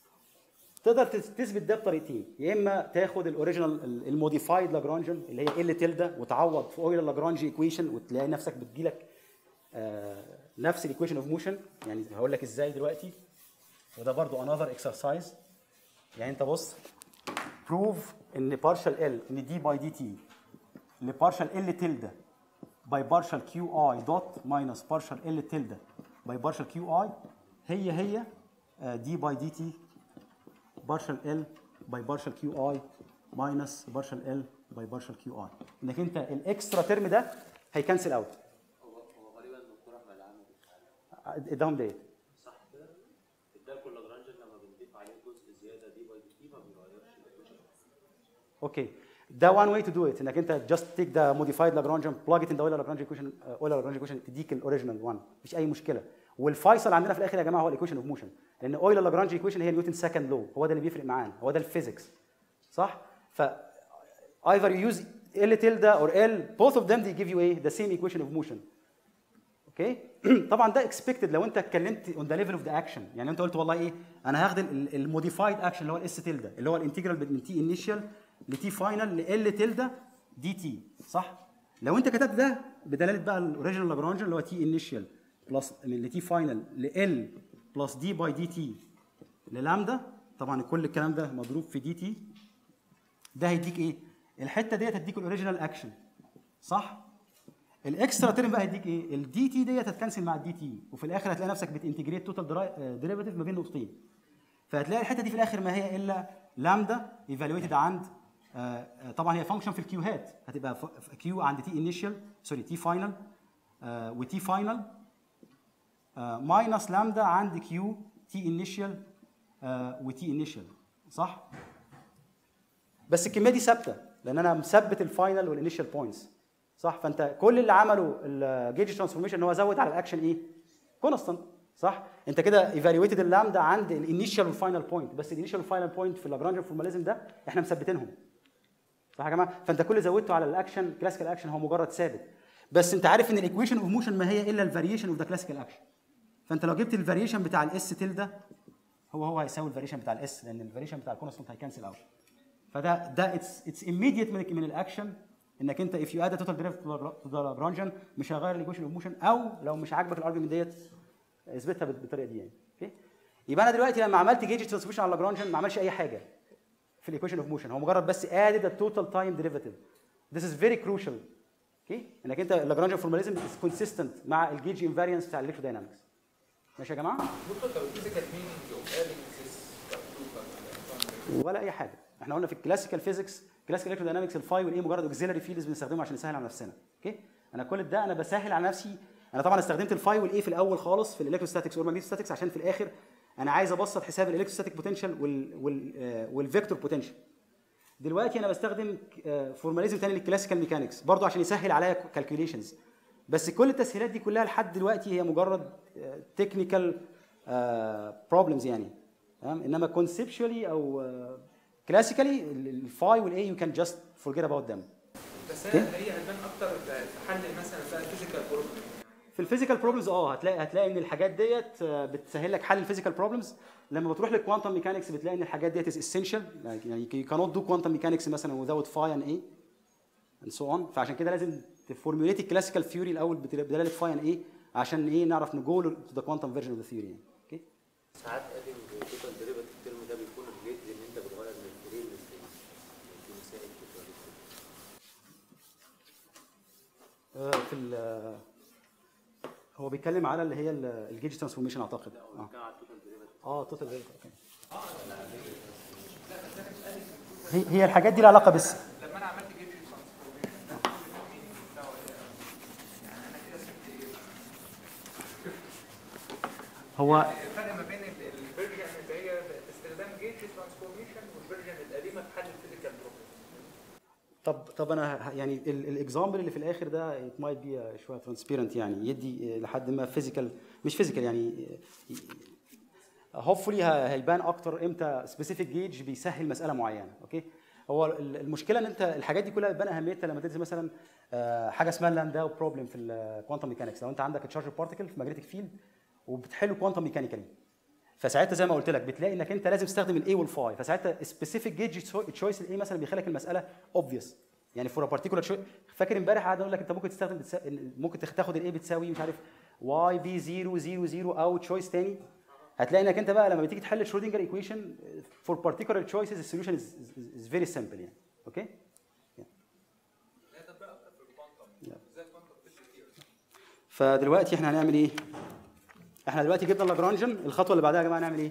تقدر تثبت ده بطريقتين يا اما تاخد الاوريجينال الموديفايد لاجرانجن اللي هي ال تلدا وتعوض في اويلر لاجرانج ايكويشن وتلاقي نفسك بتجيلك آه نفس الايكويشن اوف موشن يعني هقول لك ازاي دلوقتي وده برضو another exercise يعني انت بص prove ان partial L ان دي باي دي تي ل partial L تلدا by partial QI dot minus partial L تلدا by partial QI هي هي دي باي دي تي partial L by partial QI minus partial L by partial QI انك انت الاكسترا ترم ده هيكنسل اوت هو هو غالبا الدكتور احمد عامل اداهم ديت صح كده؟ الدالكو لاجرانجن لما بنضيف عليه جزء زياده دي باي دي تي ما بيغيرش الايكويشن اوكي ده وان واي تو دو ات انك انت جاست تيك ذا موديفايد لاجرانجن بلاج ات ان ذا اويلر لاجرانج ايكويشن اويلر لاجرانج ايكويشن تديك الاوريجينال 1 مفيش اي مشكله والفيصل عندنا في الاخر يا جماعه هو الايكويشن اوف موشن لان اويلر لاجرانج ايكويشن هي نيوتن سكند لو هو ده اللي بيفرق معانا هو ده الفيزيكس صح ف either you use L tilde or L both of them they give you a the same equation of motion اوكي طبعا ده اكسبكتد لو انت اتكلمت اون ذا ليفل اوف ذا اكشن يعني انت قلت والله ايه انا هاخد الموديفايد اكشن اللي هو الاس تيلدا اللي هو الانتجرال من تي انيشال لتي فاينل ل تيلدا دي تي صح لو انت كتبت ده بدلاله بقى الاوريجينال لاجرانج اللي هو تي انيشال بلس من لتي فاينل ل بلس دي باي دي تي للامدا طبعا كل الكلام ده مضروب في دي تي ده هيديك ايه الحته ديت هتديك الاوريجينال اكشن صح الاكسترا تيرم بقى هيديك ايه الدي تي ديت هتكنسل مع الدي تي وفي الاخر هتلاقي نفسك بتنتجريت توتال ديريفاتيف ما بين نقطتين فهتلاقي الحته دي في الاخر ما هي الا لامدا ايفالويتد عند آه، آه، طبعا هي فانكشن في الكيو هات هتبقى كيو عند تي انيشال سوري تي فاينل وتي فاينل ماينس لامدا عند كيو تي انيشال وتي انيشال صح بس الكميه دي ثابته لان انا مثبت الفاينل والانيشال بوينتس صح فانت كل اللي عمله الجيج ترانسفورميشن ان هو زود على الاكشن ايه كونستانت صح انت كده ايفالويتد اللامدا عند الانيشال والفاينل بوينت بس الانيشال والفاينل بوينت في اللاجرانج فورماليزم ده احنا مثبتينهم صح يا جماعه فانت كل اللي زودته على الاكشن كلاسيكال اكشن هو مجرد ثابت بس انت عارف ان الايكويشن اوف موشن ما هي الا الفاريشن اوف ذا كلاسيكال اكشن فانت لو جبت الفاريشن بتاع الاس تيل ده هو هو هيساوي الفاريشن بتاع الاس لان الفاريشن بتاع الكونستانت هيكنسل اوت فده ده اتس اتس immediate من من الاكشن انك انت if you add a total derivative to the Lagrangian مش هيغير الايكويشن اوف موشن او لو مش عاجبك الارجيومنت ديت اثبتها بالطريقه دي يعني اوكي يبقى انا دلوقتي لما عملت جيج ترانسفورميشن على لاجرانجن ما عملش اي حاجه في الايكويشن اوف موشن هو مجرد بس added the total time derivative this is very crucial اوكي انك انت اللاجرانجيان فورماليزم is consistent مع الجيج انفاريانس بتاع الالكتروداينامكس ماشي يا جماعه دكتور طب الفيزيكال مينينج اوف ادينج ذيس ولا اي حاجه احنا قلنا في الكلاسيكال فيزيكس كلاسيكال الكتروداينامكس الفاي والاي مجرد اوكسيلري فيلدز بنستخدمه عشان نسهل على نفسنا اوكي انا كل ده انا بسهل على نفسي انا طبعا استخدمت الفاي والاي في الاول خالص في الالكتروستاتكس والماجنتوستاتكس عشان في الاخر انا عايز ابسط حساب الالكتروستاتيك بوتنشال وال وال آه، والفيكتور بوتنشال دلوقتي انا بستخدم فورماليزم تاني للكلاسيكال ميكانكس برضه عشان يسهل عليا كالكوليشنز بس كل التسهيلات دي كلها لحد دلوقتي هي مجرد تكنيكال بروبلمز يعني تمام انما كونسبشوالي او كلاسيكالي الفاي والاي يو كان جاست فورجيت اباوت ذم بس هي هي هتبان اكتر في حل مثلا بقى الفيزيكال بروبلم في الفيزيكال بروبلمز اه هتلاقي هتلاقي ان الحاجات ديت آه، بتسهل لك حل الفيزيكال بروبلمز لما بتروح للكوانتم ميكانكس بتلاقي ان الحاجات ديت از اسينشال يعني you cannot do quantum mechanics مثلا without phi and a and so on فعشان كده لازم تفورميوليت الكلاسيكال ثيوري الاول بدلاله phi and a عشان ايه نعرف نجو تو ذا كوانتم فيرجن اوف ذا ثيوري يعني اوكي ساعات ادم توتال ديريفاتيف الترم ده بيكون ريليتد ان انت بتغير من فريم لفريم في مسائل بتبقى آه، في ال- هو بيتكلم على اللي هي الجيج ترانسفورميشن اعتقد اه كان على التوتال ديريفاتيف اه توتال اوكي هي هي الحاجات دي لها علاقه بس لما انا عملت جيب ترانسفورميشن بتاعه ايه؟ يعني انا كده سبت ايه؟ هو الفرق ما بين ال- الفيرجن اللي هي استخدام جيت ترانسفورميشن والفيرجن القديمه في حل الفيزيكال بروبلم طب طب انا ه- يعني الاكزامبل اللي في الاخر ده ات مايت بي شويه ترانسبيرنت يعني يدي لحد ما فيزيكال مش فيزيكال يعني هوبفولي هيبان اكتر امتى سبيسيفيك جيج بيسهل مساله معينه اوكي هو ال- المشكله ان انت الحاجات دي كلها بتبان اهميتها لما تدرس مثلا آه، حاجه اسمها لانداو بروبلم في الكوانتم ميكانكس لو انت عندك تشارج بارتيكل في ماجنتيك فيلد وبتحله كوانتم ميكانيكالي فساعتها زي ما قلت لك بتلاقي انك انت لازم تستخدم الاي والفاي فساعتها سبيسيفيك جيج تشويس الاي مثلا بيخلي لك المساله اوبفيوس يعني فور بارتيكولار فاكر امبارح قاعد اقول لك انت ممكن تستخدم بتسا... ممكن تخ- تاخد الاي بتساوي مش عارف واي بي 0 0 0 او تشويس تاني هتلاقي انك انت بقى لما بتيجي تحل شرودنجر ايكويشن فور بارتيكولار تشويسز السوليوشن از فيري سمبل يعني اوكي فدلوقتي احنا هنعمل ايه؟ احنا دلوقتي جبنا لاجرانجن الخطوه اللي بعدها يا جماعه نعمل ايه؟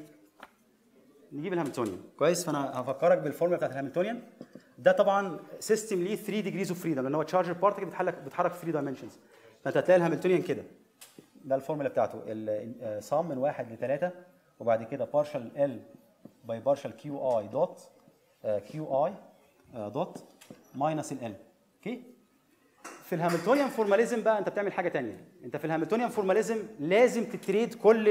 نجيب الهاملتونيان كويس فانا هفكرك بالفورمولا بتاعت الهاملتونيان ده طبعا سيستم ليه 3 ديجريز اوف فريدم لان هو تشارجر بارتكل بيتحرك بيتحرك في 3 دايمنشنز فانت هتلاقي الهاملتونيان كده ده الفورمولا بتاعته صام من واحد لثلاثه وبعد كده بارشال ال باي بارشال كيو اي دوت كيو اي دوت ماينس ال اوكي في الهاملتونيان فورماليزم بقى انت بتعمل حاجه تانية انت في الهاملتونيان فورماليزم لازم تتريد كل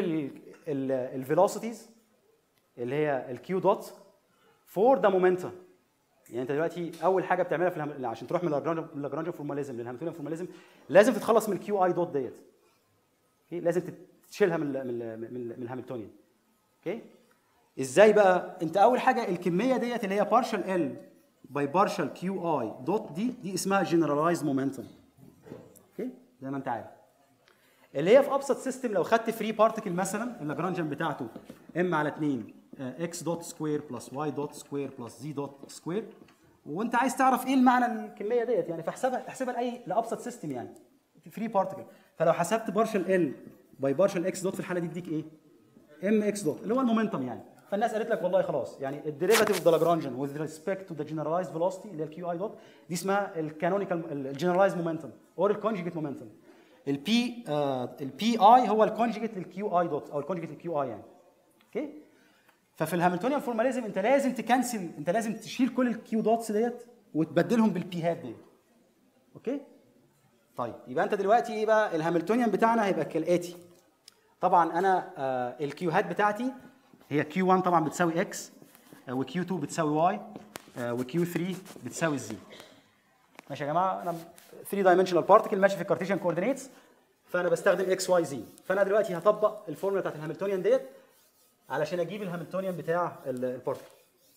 الفيلوسيتيز اللي هي الكيو دوت فور ذا مومنتم يعني انت دلوقتي اول حاجه بتعملها في الهم... عشان تروح من لاجرانج فورماليزم للهاملتونيان فورماليزم لازم تتخلص من الكيو اي دوت ديت اوكي لازم تشيلها من ال من ال من, ال من الهاملتونيان اوكي ازاي بقى انت اول حاجه الكميه ديت اللي هي بارشال ال باي بارشال كيو اي دوت دي دي اسمها جنرالايز مومنتم اوكي زي ما انت عارف اللي هي في ابسط سيستم لو خدت فري بارتكل مثلا اللاجرانجن بتاعته ام على 2 اكس دوت سكوير بلس واي دوت سكوير بلس زي دوت سكوير وانت عايز تعرف ايه المعنى الكميه ديت يعني فاحسبها احسبها لاي لابسط سيستم يعني فري بارتكل فلو حسبت بارشال ال باي بارشال اكس دوت في الحاله دي يديك ايه؟ ام اكس دوت اللي هو المومنتم يعني فالناس قالت لك والله خلاص يعني الديريفاتيف اوف ذا لاجرانجن وذ ريسبكت تو ذا جنرالايزد فيلوسيتي اللي هي الكيو اي دوت دي اسمها الكانونيكال الجنرالايزد مومنتم اور الكونجيجيت مومنتم البي البي اي هو الكونجيجيت للكيو اي دوت او الكونجيجيت للكيو اي يعني اوكي ففي الهاملتونيان فورماليزم انت لازم تكنسل انت لازم تشيل كل الكيو دوتس ديت وتبدلهم بالبي هات ديت اوكي طيب يبقى انت دلوقتي ايه بقى الهاملتونيان بتاعنا هيبقى كالاتي طبعا انا آه الكيو هات بتاعتي هي كيو 1 طبعا بتساوي اكس وكيو 2 بتساوي واي وكيو 3 بتساوي الزي ماشي يا جماعه انا 3 دايمنشنال بارتكل ماشي في الكارتيشن كوردينيتس فانا بستخدم اكس واي زي فانا دلوقتي هطبق الفورمولا بتاعت الهاملتونيان ديت علشان اجيب الهاملتونيان بتاع ال- البارتكل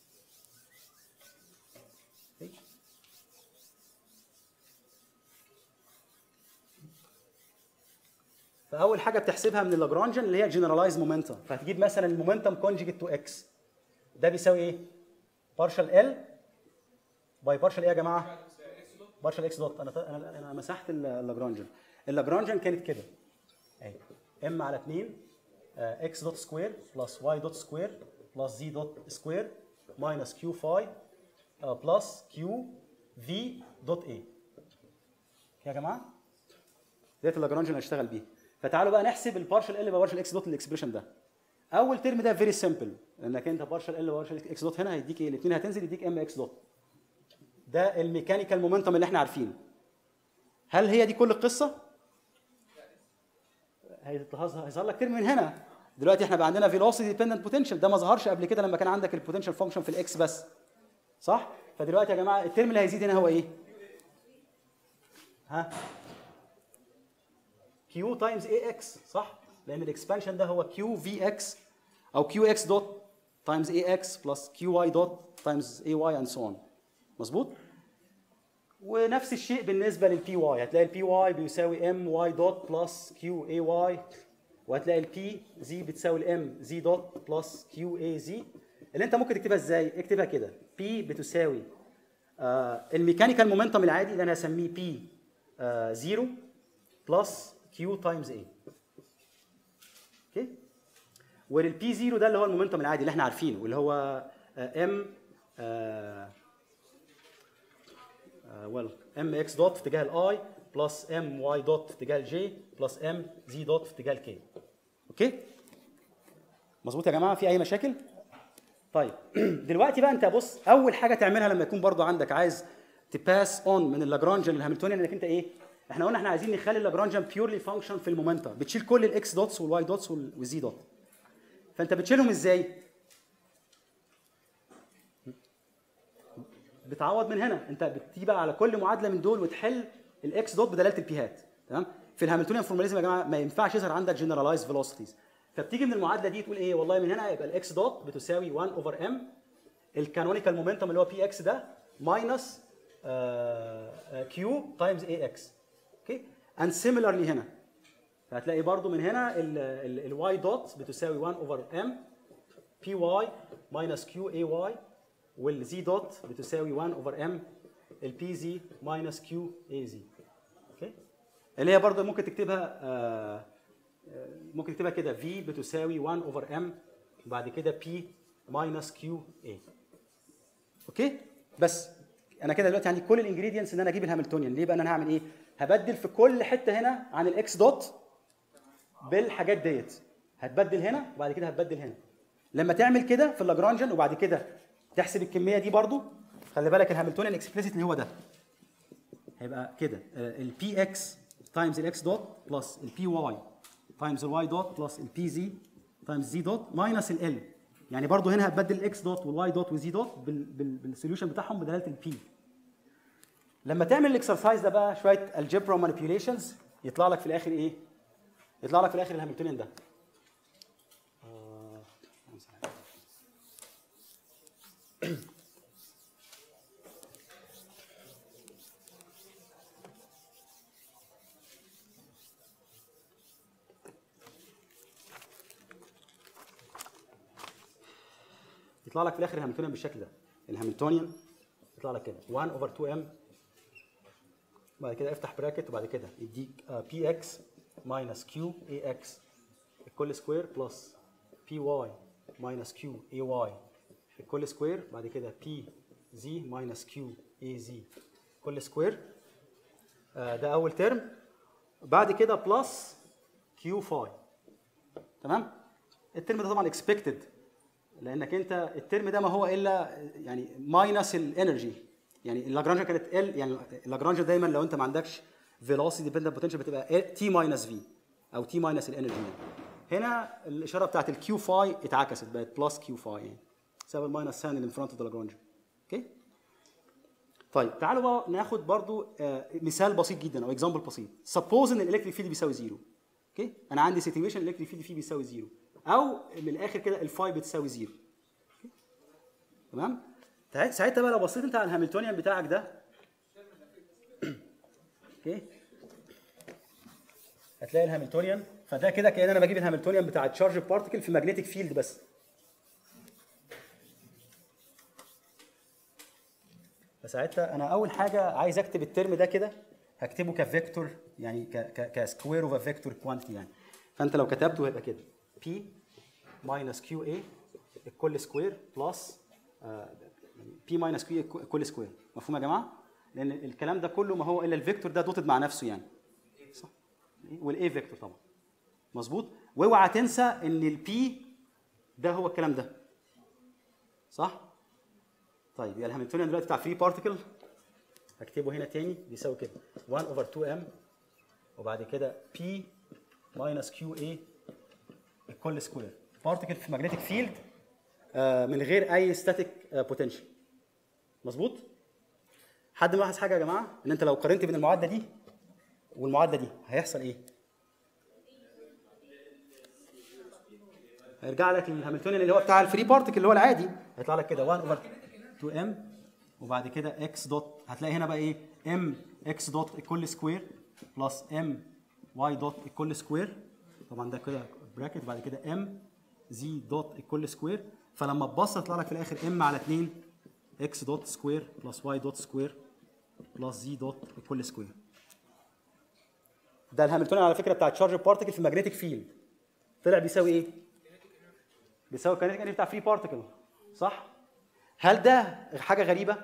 فاول حاجه بتحسبها من اللاجرانجن اللي هي جنرالايز مومنتم فهتجيب مثلا المومنتم كونجيجيت تو اكس ده بيساوي ايه بارشال ال باي بارشال ايه يا جماعه بارشال اكس دوت انا انا انا مسحت ال- اللاجرانجن اللاجرانجن كانت كده اهي ام على 2 اكس دوت سكوير بلس واي دوت سكوير بلس زي دوت سكوير ماينس كيو فاي بلس كيو في دوت اي يا جماعه ديت اللاجرانجن اللي هنشتغل بيه فتعالوا بقى نحسب البارشال ال بارشال اكس دوت الاكسبريشن ده اول ترم ده فيري سمبل لانك انت بارشال ال بارشال اكس دوت هنا هيديك ايه الاثنين هتنزل يديك ام اكس دوت ده الميكانيكال مومنتم اللي احنا عارفينه هل هي دي كل القصه هيظهر هيظهر لك ترم من هنا دلوقتي احنا بقى عندنا فيلوسيتي ديبندنت بوتنشال ده ما ظهرش قبل كده لما كان عندك البوتنشال فانكشن في الاكس بس صح فدلوقتي يا جماعه الترم اللي هيزيد هنا هو ايه ها كيو تايمز اي اكس صح لان الاكسبانشن ده هو كيو في اكس او كيو اكس دوت تايمز اي اكس بلس كيو واي دوت تايمز اي واي اند سو اون مظبوط ونفس الشيء بالنسبه للبي واي هتلاقي البي واي بيساوي ام واي دوت بلس كيو اي واي وهتلاقي البي زي بتساوي الام زي دوت بلس كيو اي زي اللي انت ممكن تكتبها ازاي اكتبها كده بي بتساوي آه الميكانيكال مومنتم العادي اللي انا هسميه بي آه زيرو بلس كيو تايمز اي اوكي والبي زيرو ده اللي هو المومنتم العادي اللي احنا عارفينه واللي هو ام ويل ام اكس دوت في اتجاه الاي بلس ام واي دوت في اتجاه الجي بلس ام زي دوت في اتجاه الكي اوكي مظبوط يا جماعه في اي مشاكل طيب دلوقتي بقى انت بص اول حاجه تعملها لما يكون برضو عندك عايز تباس اون من اللاجرانجن للهاملتونيان انك انت ايه احنا قلنا احنا عايزين نخلي اللاجرانجن بيورلي فانكشن في المومنتا بتشيل كل الاكس دوتس والواي دوتس والزي دوت فانت بتشيلهم ازاي بتعوض من هنا انت بتيجي بقى على كل معادله من دول وتحل الاكس دوت بدلاله البيهات تمام في الهاملتونيان فورماليزم يا جماعه ما ينفعش يظهر عندك جنرالايز فيلوسيتيز فبتيجي من المعادله دي تقول ايه والله من هنا يبقى الاكس دوت بتساوي 1 اوفر ام الكانونيكال مومنتم اللي هو بي اكس ده ماينس كيو تايمز اي اكس اوكي اند سيميلرلي هنا فهتلاقي برضو من هنا الواي دوت بتساوي 1 اوفر ام بي واي ماينس كيو اي واي والزي دوت بتساوي 1 اوفر ام البي زي ماينس كيو اي زي اوكي اللي هي برضه ممكن تكتبها آه، آه، ممكن تكتبها كده في بتساوي 1 اوفر ام وبعد كده بي ماينس كيو اي اوكي بس انا كده دلوقتي عندي كل الانجريدينتس ان انا اجيب الهاملتونيان ليه بقى انا هعمل ايه هبدل في كل حته هنا عن الاكس دوت بالحاجات ديت هتبدل هنا وبعد كده هتبدل هنا لما تعمل كده في اللاجرانجن وبعد كده تحسب الكميه دي برضو خلي بالك الهاملتونيان اكسبليسيت اللي هو ده هيبقى كده البي اكس تايمز الاكس دوت بلس البي واي تايمز الواي دوت بلس البي زي تايمز زي دوت ماينس ال يعني برضو هنا هتبدل الاكس دوت والواي دوت والزي دوت بالسوليوشن بتاعهم بدلاله البي لما تعمل الاكسرسايز ده بقى شويه الجبرا مانيبيوليشنز يطلع لك في الاخر ايه؟ يطلع لك في الاخر الهاملتونيان ده آه، يطلع لك في الاخر الهاملتونيان بالشكل ده الهاملتونيان يطلع لك كده 1 اوفر 2 ام بعد كده افتح براكت وبعد كده يديك بي اكس ماينس كيو اي اكس الكل سكوير بلس بي واي ماينس كيو اي واي الكل سكوير بعد كده بي زي ماينس كيو اي زي كل سكوير آه، ده اول ترم بعد كده بلس كيو فاي تمام الترم ده طبعا اكسبكتد لانك انت الترم ده ما هو الا يعني ماينس الانرجي يعني اللاجرانج كانت ال يعني اللاجرانج دايما لو انت ما عندكش فيلوسيتي ديبندنت بوتنشال بتبقى تي ماينس في او تي ماينس الانرجي هنا الاشاره بتاعت الكيو فاي اتعكست بقت بلس كيو فاي يعني بسبب الماينس ساين اللي in front of the لاجرانج اوكي طيب تعالوا بقى ناخد برضو آه، مثال بسيط جدا او اكزامبل بسيط سبوز ان الالكتريك فيلد بيساوي زيرو اوكي انا عندي سيتويشن الالكتريك فيلد فيه بيساوي زيرو او من الاخر كده الفاي بتساوي زيرو أوكي؟ تمام تع- ساعتها بقى لو بصيت انت على الهاملتونيان بتاعك ده اوكي هتلاقي الهاملتونيان فده كده كأن انا بجيب الهاملتونيان بتاع التشارج بارتكل في ماجنتيك فيلد بس فساعتها انا اول حاجه عايز اكتب الترم ده كده هكتبه كفيكتور يعني ك ك كسكوير اوف فيكتور كوانتيتي يعني فانت لو كتبته هيبقى كده بي ماينس كيو اي الكل سكوير بلس بي ماينس كيو كل سكوير مفهوم يا جماعه؟ لان الكلام ده كله ما هو الا الفيكتور ده دوتد مع نفسه يعني صح والاي فيكتور طبعا مظبوط واوعى تنسى ان البي ده هو الكلام ده صح؟ طيب يبقى الهاملتونيان دلوقتي بتاع فري بارتيكل هكتبه هنا تاني بيساوي كده 1 اوفر 2 ام وبعد كده بي ماينس كيو اي الكل سكوير بارتيكل في ماجنتيك فيلد من غير اي ستاتيك بوتنشال مظبوط حد ملاحظ حاجه يا جماعه ان انت لو قارنت بين المعادله دي والمعادله دي هيحصل ايه هيرجع لك للهاملتونيان اللي هو بتاع الفري بارتيكل اللي هو العادي هيطلع لك كده 1 اوفر 2 ام وبعد كده اكس دوت هتلاقي هنا بقى ايه ام اكس دوت الكل سكوير بلس ام واي دوت الكل سكوير طبعا ده كده براكت بعد كده ام زي دوت الكل سكوير فلما تبص يطلع لك في الاخر ام على 2 اكس دوت سكوير بلس واي دوت سكوير بلس زي دوت الكل سكوير ده الهاملتونيان على فكره بتاع تشارج بارتيكل في ماجنتيك فيلد طلع بيساوي ايه؟ بيساوي الكينيتيك انرجي بتاع فري بارتيكل صح؟ هل ده حاجه غريبه؟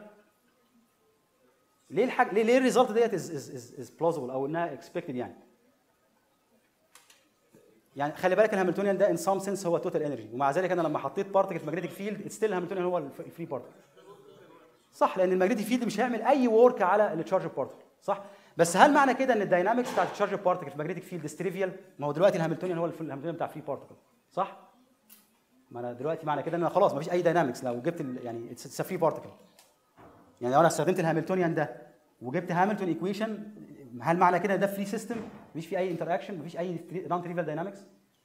ليه الحاجه ليه ليه الريزلت ديت از از از از بلوزبل او انها اكسبكتد يعني؟ يعني خلي بالك الهاملتونيان ده ان سام سنس هو توتال انرجي ومع ذلك انا لما حطيت بارتيكل في ماجنتيك فيلد ستيل الهاملتونيان هو الفري بارتيكل صح لان الماجنتيك فيلد مش هيعمل اي ورك على التشارج بارتيكل صح بس هل معنى كده ان الداينامكس بتاعت التشارج بارتيكل في الماجنتيك فيلد ستريفيال ما هو دلوقتي الهاملتونيان هو الف- الهاملتونيان بتاع فري بارتيكل صح ما انا دلوقتي معنى كده ان انا خلاص ما فيش اي داينامكس لو جبت ال- يعني اتس فري بارتيكل يعني لو انا استخدمت الهاملتونيان ده وجبت هاملتون ايكويشن هل معنى كده ان ده فري سيستم مفيش فيه اي انتر اكشن مفيش اي نون تريفيال داينامكس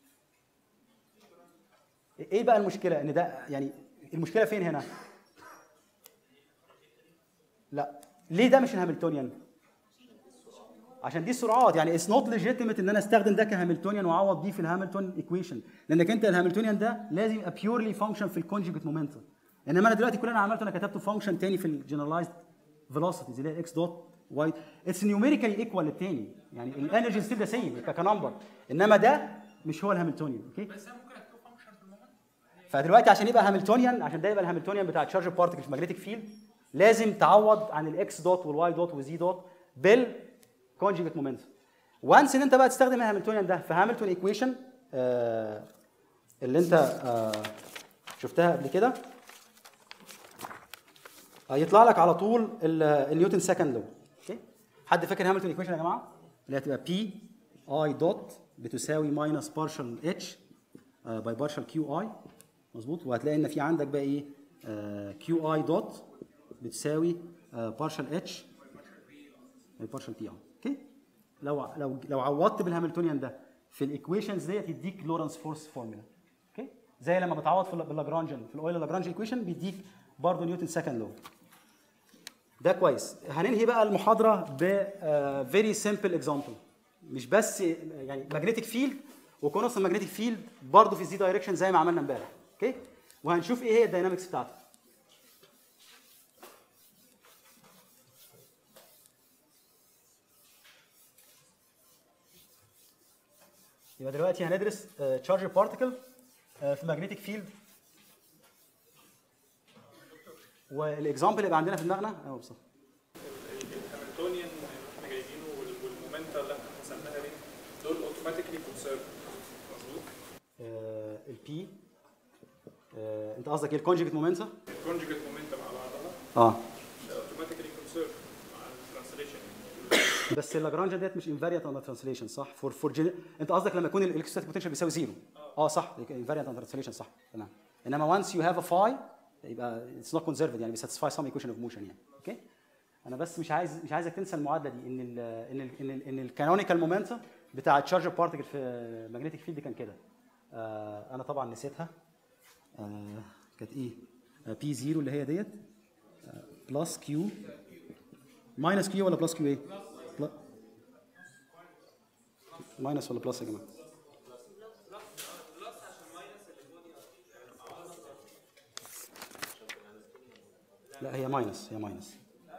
ايه بقى المشكله ان ده يعني المشكله فين هنا لا ليه ده مش الهاملتونيان عشان دي السرعات يعني اتس نوت ليجيتيمت ان انا استخدم ده كهاملتونيان واعوض بيه في الهاملتون ايكويشن لانك انت الهاملتونيان ده لازم يبقى بيورلي فانكشن في الكونجكت مومنتم انما انا دلوقتي كل اللي انا عملته انا كتبته فانكشن تاني في الجنرالايزد فيلوسيتيز اللي هي اكس دوت واي اتس نيوميريكالي ايكوال للتاني يعني الانرجي ستيل ذا سيم كنمبر انما ده مش هو الهاملتونيان اوكي بس انا ممكن اكتبه فانكشن في المومنت فدلوقتي عشان يبقى هاملتونيان عشان ده يبقى الهاملتونيان بتاع تشارج بارتكل في ماجنتيك فيلد لازم تعوض عن الاكس دوت والواي دوت والزي دوت بالكونجكت مومنتم وانس ان انت بقى تستخدم الهاملتونيان ده في هاملتون ايكويشن آه اللي انت آه شفتها قبل كده هيطلع لك على طول ال- النيوتن سكند لو اوكي حد فاكر هاملتون ايكويشن يا جماعه اللي هتبقى بي اي دوت بتساوي ماينس بارشال اتش باي بارشال كيو اي مظبوط وهتلاقي ان في عندك بقى ايه كيو اي دوت بتساوي بارشال اتش باي بارشال بي اي اوكي لو لو لو عوضت بالهاملتونيان ده في الايكويشنز ديت يديك لورنس فورس فورمولا اوكي زي لما بتعوض في باللاجرانجن في الاويل لاجرانج ايكويشن بيديك برضه نيوتن سكند لو ده كويس هننهي بقى المحاضره ب فيري سمبل اكزامبل مش بس يعني ماجنتيك فيلد وكونس الماجنتيك فيلد برضه في زي دايركشن زي ما عملنا امبارح اوكي وهنشوف ايه هي الداينامكس بتاعته يبقى دلوقتي هندرس تشارج بارتيكل في ماجنتيك فيلد والاكزامبل اللي يبقى عندنا في دماغنا ايوه بالظبط الهاملتونيان اللي احنا جايبينه وال- والمومنتا اللي احنا حسبناها دي دول اوتوماتيكلي كونسيرف مظبوط البي انت قصدك ايه الكونجكت مومنتا الكونجكت مومنتا مع بعضها اه اوتوماتيكلي كونسيرف مع الترانسليشن بس اللاجرانج ديت مش انفاريانت اندر ترانسليشن صح فور فور جن... انت قصدك لما يكون الالكتروستاتيك بوتنشال بيساوي زيرو اه صح انفاريانت اندر ترانسليشن صح تمام انما وانس يو هاف ا فاي يبقى اتس نوت كونزرفد يعني بيساتسفاي سم ايكويشن اوف موشن يعني اوكي انا بس مش عايز مش عايزك تنسى المعادله دي ان ال ان ال ان ال ان الكانونيكال مومنتا بتاع التشارج بارتكل في ماجنتيك فيلد كان كده آه انا طبعا نسيتها آه كانت ايه بي زيرو اللي هي ديت بلس كيو ماينس كيو ولا بلس كيو ايه ماينس ولا بلس يا جماعه لا هي ماينس هي ماينس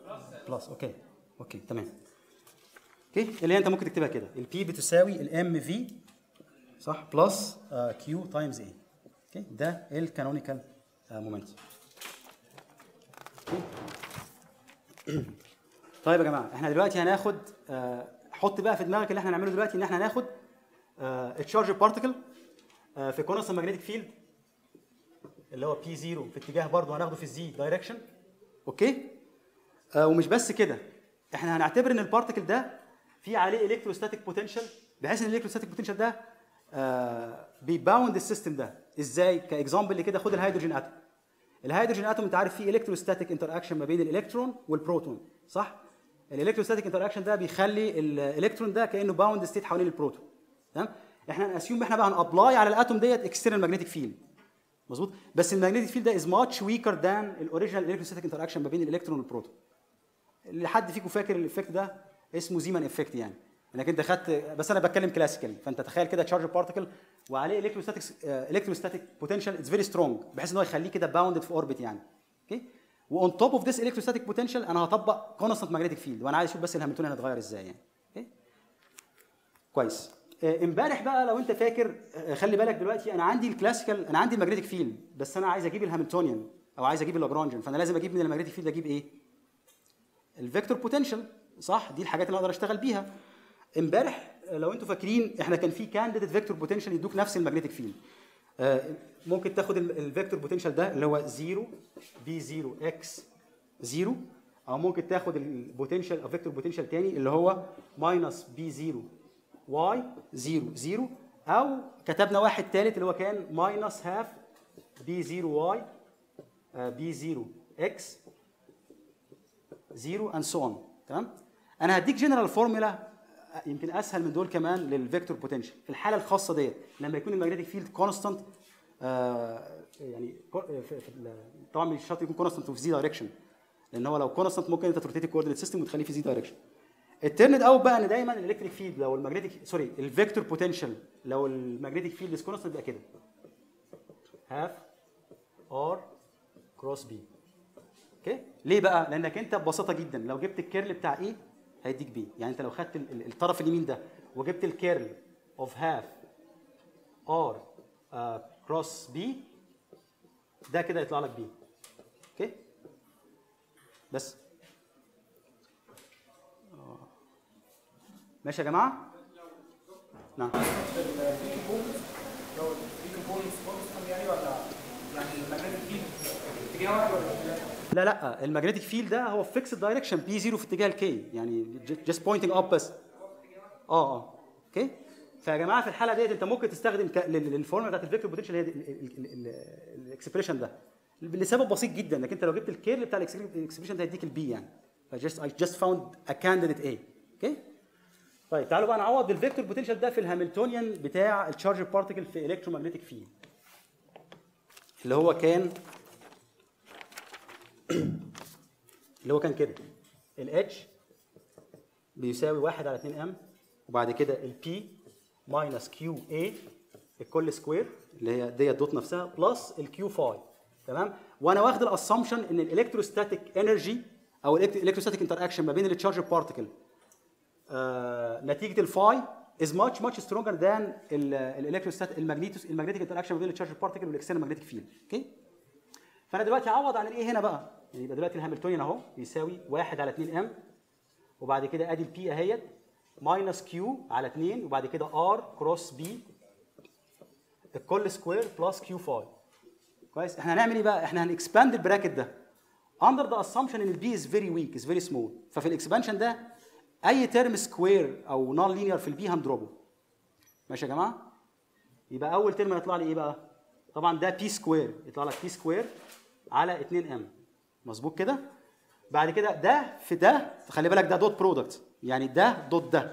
بلس اوكي اوكي تمام اوكي اللي هي انت ممكن تكتبها كده البي بتساوي الام في صح بلس كيو تايمز اي اوكي ده الكانونيكال مومنت طيب يا جماعه احنا دلوقتي هناخد آه، حط بقى في دماغك اللي احنا هنعمله دلوقتي ان احنا هناخد التشارج بارتكل في كونستنت ماجنتيك فيلد اللي هو بي 0 في اتجاه برضه هناخده في الزي دايركشن اوكي آه ومش بس كده احنا هنعتبر ان البارتكل ده في عليه الكتروستاتيك بوتنشال بحيث ان الالكتروستاتيك بوتنشال ده آه بيباوند السيستم ده ازاي كاكزامبل اللي كده خد الهيدروجين اتوم الهيدروجين اتوم انت عارف فيه الكتروستاتيك انتر اكشن ما بين الالكترون والبروتون صح الالكتروستاتيك انتر اكشن ده بيخلي الالكترون ده كانه باوند ستيت حوالين البروتون تمام احنا هناسيوم احنا بقى هنابلاي على الاتوم ديت اكسترنال ماجنتيك فيلد مظبوط بس الماجنتيك فيلد ده از ماتش ويكر ذان الاوريجينال الكتروستاتيك انتر اكشن ما بين الالكترون والبروتون اللي حد فيكم فاكر الايفكت ده اسمه زيمان افكت يعني انك انت خدت بس انا بتكلم كلاسيكال فانت تخيل كده تشارج بارتكل وعليه الكتروستاتيك الكتروستاتيك بوتنشال اتس فيري سترونج بحيث ان هو يخليه كده باوندد في اوربت يعني اوكي وان توب اوف ذس الكتروستاتيك بوتنشال انا هطبق كونستنت ماجنتيك فيلد وانا عايز اشوف بس الهاملتونيان هيتغير ازاي يعني اوكي كويس آه، امبارح بقى لو انت فاكر آه، خلي بالك دلوقتي انا عندي الكلاسيكال انا عندي الماجنتيك فيلد بس انا عايز اجيب الهاملتونيان او عايز اجيب اللاجرانجن فانا لازم اجيب من الماجنتيك فيلد اجيب ايه الفيكتور بوتنشال صح دي الحاجات اللي اقدر اشتغل بيها امبارح آه، لو انتوا فاكرين احنا كان في كانديديت فيكتور بوتنشال يدوك نفس الماجنتيك فيلد ممكن تاخد الفيكتور بوتنشال ده اللي هو 0 بي 0 اكس 0 او ممكن تاخد البوتنشال او فيكتور بوتنشال تاني اللي هو ماينس بي 0 واي 0 0 او كتبنا واحد ثالث اللي هو كان ماينس هاف بي 0 واي بي 0 اكس 0 اند سو اون تمام انا هديك جنرال فورمولا يمكن اسهل من دول كمان للفيكتور بوتنشال في الحاله الخاصه ديت لما يكون الماجنتيك فيلد كونستانت يعني كو- في في ال- طبعا مش شرط يكون كونستانت في زي دايركشن لان هو لو كونستانت ممكن انت تروتيت الكوردينيت سيستم وتخليه في زي دايركشن الترند اوت بقى ان دايما الالكتريك فيلد لو الماجنتيك سوري الفيكتور بوتنشال لو الماجنتيك فيلد از كونستانت يبقى كده هاف ار كروس بي اوكي ليه بقى لانك انت ببساطه جدا لو جبت الكيرل بتاع ايه هيديك بي يعني انت لو خدت ال- ال- الطرف اليمين ده وجبت الكيرل اوف هاف ار كروس بي ده كده يطلع لك بي اوكي بس آه. ماشي يا جماعه نعم لو في كومبوننتس كونستنت يعني ولا يعني الماجنتيك فيلد اتجاه واحد ولا اتجاه لا لا الماجنتيك فيلد ده هو فيكسد دايركشن بي 0 في اتجاه الكي يعني جاست بوينتنج اب بس اه اه اوكي فيا جماعه في الحاله ديت انت ممكن تستخدم ك- لل- للفورمولا بتاعت الفيكتور بوتنشال هي الاكسبريشن ده لسبب بسيط جدا انك انت لو جبت الكيرل بتاع الاكسبريشن ده هيديك البي يعني فجست اي جاست فاوند ا كانديديت اي اوكي طيب تعالوا بقى نعوض بالفيكتور بوتنشال ده في الهاملتونيان بتاع التشارج بارتيكل في الكترومagnetic فيلد اللي هو كان اللي هو كان كده الاتش بيساوي 1 على 2 ام وبعد كده البي ماينس كيو اي الكل سكوير اللي هي ديت دوت نفسها بلس الكيو فاي تمام وانا واخد الاسامبشن ان الالكتروستاتيك انرجي او الالكتروستاتيك انتر اكشن ما بين التشارج بارتيكل آه نتيجه الفاي از ماتش ماتش سترونجر ذان الالكتروستات الماجنيتوس الماجنتيك انتر اكشن ما بين التشارج بارتيكل والاكسترنال ماجنتيك فيلد اوكي فانا دلوقتي اعوض عن الايه هنا بقى يعني يبقى دلوقتي الهاملتونيان اهو يساوي 1 على 2 ام وبعد كده ادي البي اهيت ماينس كيو على 2 وبعد كده ار كروس بي الكل سكوير بلس كيو فاي كويس احنا هنعمل ايه بقى احنا هنكسباند البراكت ده under the assumption ان البي is very weak is very small ففي الاكسبانشن ده اي ترم سكوير او نون لينير في البي هنضربه ماشي يا جماعه يبقى اول ترم هيطلع لي ايه بقى طبعا ده بي سكوير يطلع لك بي سكوير على 2 ام مظبوط كده بعد كده ده في ده خلي بالك ده دوت برودكت يعني ده دوت ده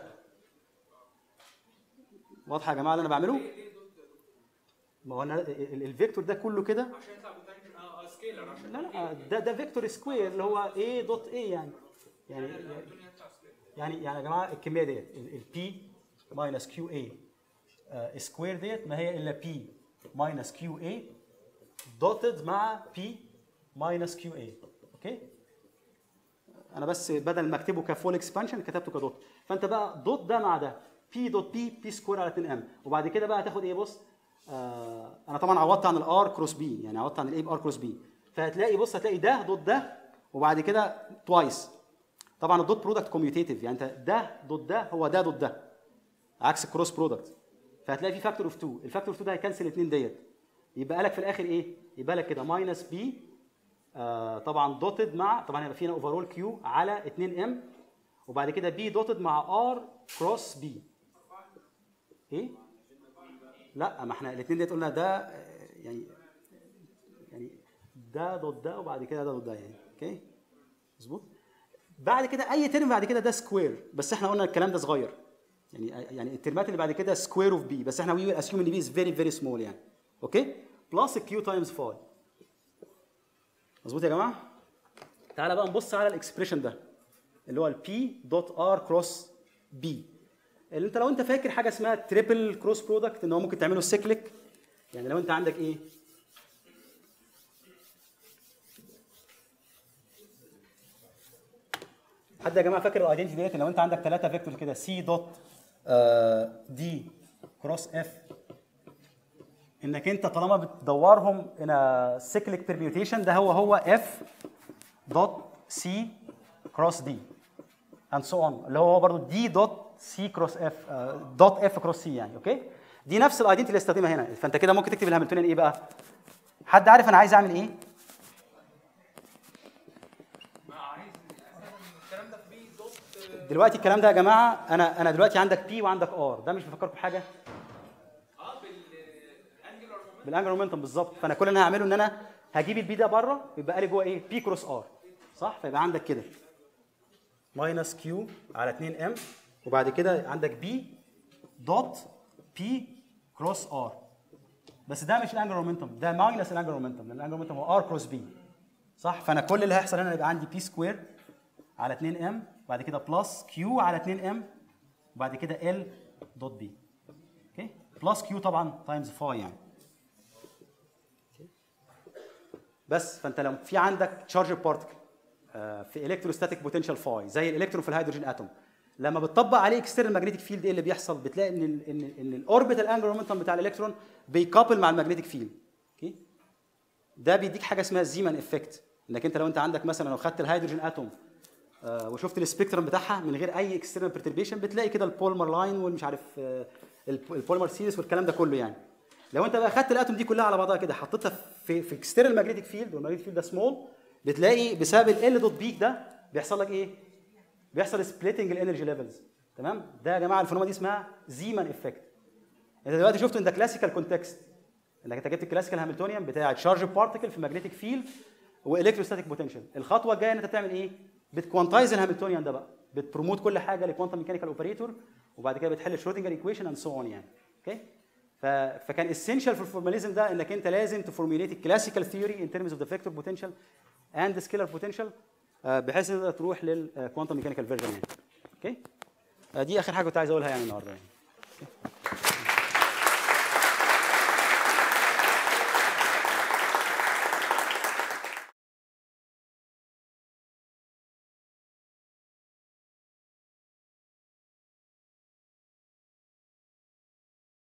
واضحه يا جماعه اللي انا بعمله ما هو انا ال- ال- الفيكتور ده كله كده عشان يطلع بوتنشال اه اه سكيلر عشان لا لا ده ده فيكتور سكوير اللي هو A دوت A يعني يعني يعني يعني يا جماعه الكميه ديت البي ماينس كيو اي سكوير ديت ما هي الا بي ماينس كيو اي دوتد مع بي ماينس كيو اي اوكي انا بس بدل ما اكتبه كفول اكسبانشن كتبته كدوت فانت بقى دوت ده مع ده بي دوت بي بي سكوير على 2 ام وبعد كده بقى هتاخد ايه بص آه انا طبعا عوضت عن الار كروس بي يعني عوضت عن الاي بار كروس بي فهتلاقي بص هتلاقي ده دوت ده وبعد كده توايس طبعا الدوت برودكت كوميوتيتيف يعني انت ده دوت ده هو ده دوت ده عكس الكروس برودكت فهتلاقي في فاكتور اوف 2 الفاكتور اوف 2 ده هيكنسل الاثنين ديت يبقى لك في الاخر ايه يبقى لك كده ماينس بي آه طبعا دوتد مع طبعا هيبقى فينا اوفرول كيو على 2 ام وبعد كده بي دوتد مع ار كروس بي ايه لا ما احنا الاثنين ديت قلنا ده آه، يعني يعني ده دوت ده وبعد كده ده دوت ده يعني اوكي مظبوط بعد كده اي ترم بعد كده ده سكوير بس احنا قلنا الكلام ده صغير يعني يعني الترمات اللي بعد كده سكوير اوف بي بس احنا وي ويل اسيوم ان بي از فيري فيري سمول يعني اوكي بلس كيو تايمز فاي مظبوط يا جماعه تعالى بقى نبص على الاكسبريشن ده اللي هو البي دوت ار كروس بي اللي انت لو انت فاكر حاجه اسمها تريبل كروس برودكت ان هو ممكن تعمله سيكليك يعني لو انت عندك ايه حد يا جماعه فاكر الايدنتي ديت لو انت عندك ثلاثه فيكتور كده سي دوت دي كروس اف انك انت طالما بتدورهم ان سيكليك بيرميوتيشن ده هو هو اف دوت سي كروس دي اند سو اون اللي هو برضه دي دوت سي كروس اف دوت اف كروس سي يعني اوكي دي نفس الايدنتي اللي استخدمها هنا فانت كده ممكن تكتب الهاملتونيان ايه بقى حد عارف انا عايز اعمل ايه الكلام ده في بي دوت دلوقتي الكلام ده يا جماعه انا انا دلوقتي عندك بي وعندك ار ده مش بيفكركم بحاجه اه بالانجلر مومنت بالانجل مومنتم بالظبط فانا كل اللي انا هعمله ان انا هجيب البي ده بره يبقى لي جوه ايه بي كروس ار صح فيبقى عندك كده ماينس كيو على 2 ام وبعد كده عندك بي دوت بي كروس ار بس ده مش الانجل مومنتم ده ماينس الانجل مومنتم لان الانجل مومنتم هو ار كروس بي صح فانا كل اللي هيحصل هنا يبقى عندي بي سكوير على 2 ام بعد كده بلس كيو على 2 ام وبعد كده ال دوت بي اوكي بلس كيو طبعا تايمز فاي يعني بس فانت لو في عندك تشارج بارتكل في الكتروستاتيك بوتنشال فاي زي الالكترون في الهيدروجين اتوم لما بتطبق عليه اكسترنال ماجنتيك فيلد ايه اللي بيحصل بتلاقي ان ال ان ان الاوربيتال انجل مومنتم بتاع الالكترون بيكابل مع الماجنتيك فيلد اوكي ده بيديك حاجه اسمها الزيمان افكت انك انت لو انت عندك مثلا لو خدت الهيدروجين اتوم آه، وشفت السبيكترم بتاعها من غير اي اكسترنال برتربيشن بتلاقي كده البولمر لاين والمش عارف آه، الب- البولمر سيريس والكلام ده كله يعني لو انت بقى خدت الاتوم دي كلها على بعضها كده حطيتها في في اكسترنال ماجنتيك فيلد والماجنتيك فيلد ده سمول بتلاقي بسبب ال دوت بيك ده بيحصل لك ايه؟ بيحصل سبليتنج الانرجي ليفلز تمام؟ ده يا جماعه الفينومينا دي اسمها زيمان افكت انت دلوقتي شفت ان ده كلاسيكال كونتكست انك انت جبت الكلاسيكال هاملتونيان بتاع تشارج بارتكل في ماجنتيك فيلد والكتروستاتيك بوتنشال الخطوه الجايه ان انت بتعمل ايه؟ بتكوانتايز الهاملتونيان ده بقى بتبروموت كل حاجه لكوانتم ميكانيكال اوبريتور وبعد كده بتحل شرودنجر ايكويشن اند سو اون يعني اوكي ف... فكان اسينشال في الفورماليزم ده انك انت لازم تفورميليت الكلاسيكال ثيوري ان ترمز اوف ذا فيكتور بوتنشال اند سكيلر بوتنشال بحيث ان انت تروح للكوانتم ميكانيكال فيرجن يعني اوكي آه، دي اخر حاجه كنت عايز اقولها يعني النهارده يعني.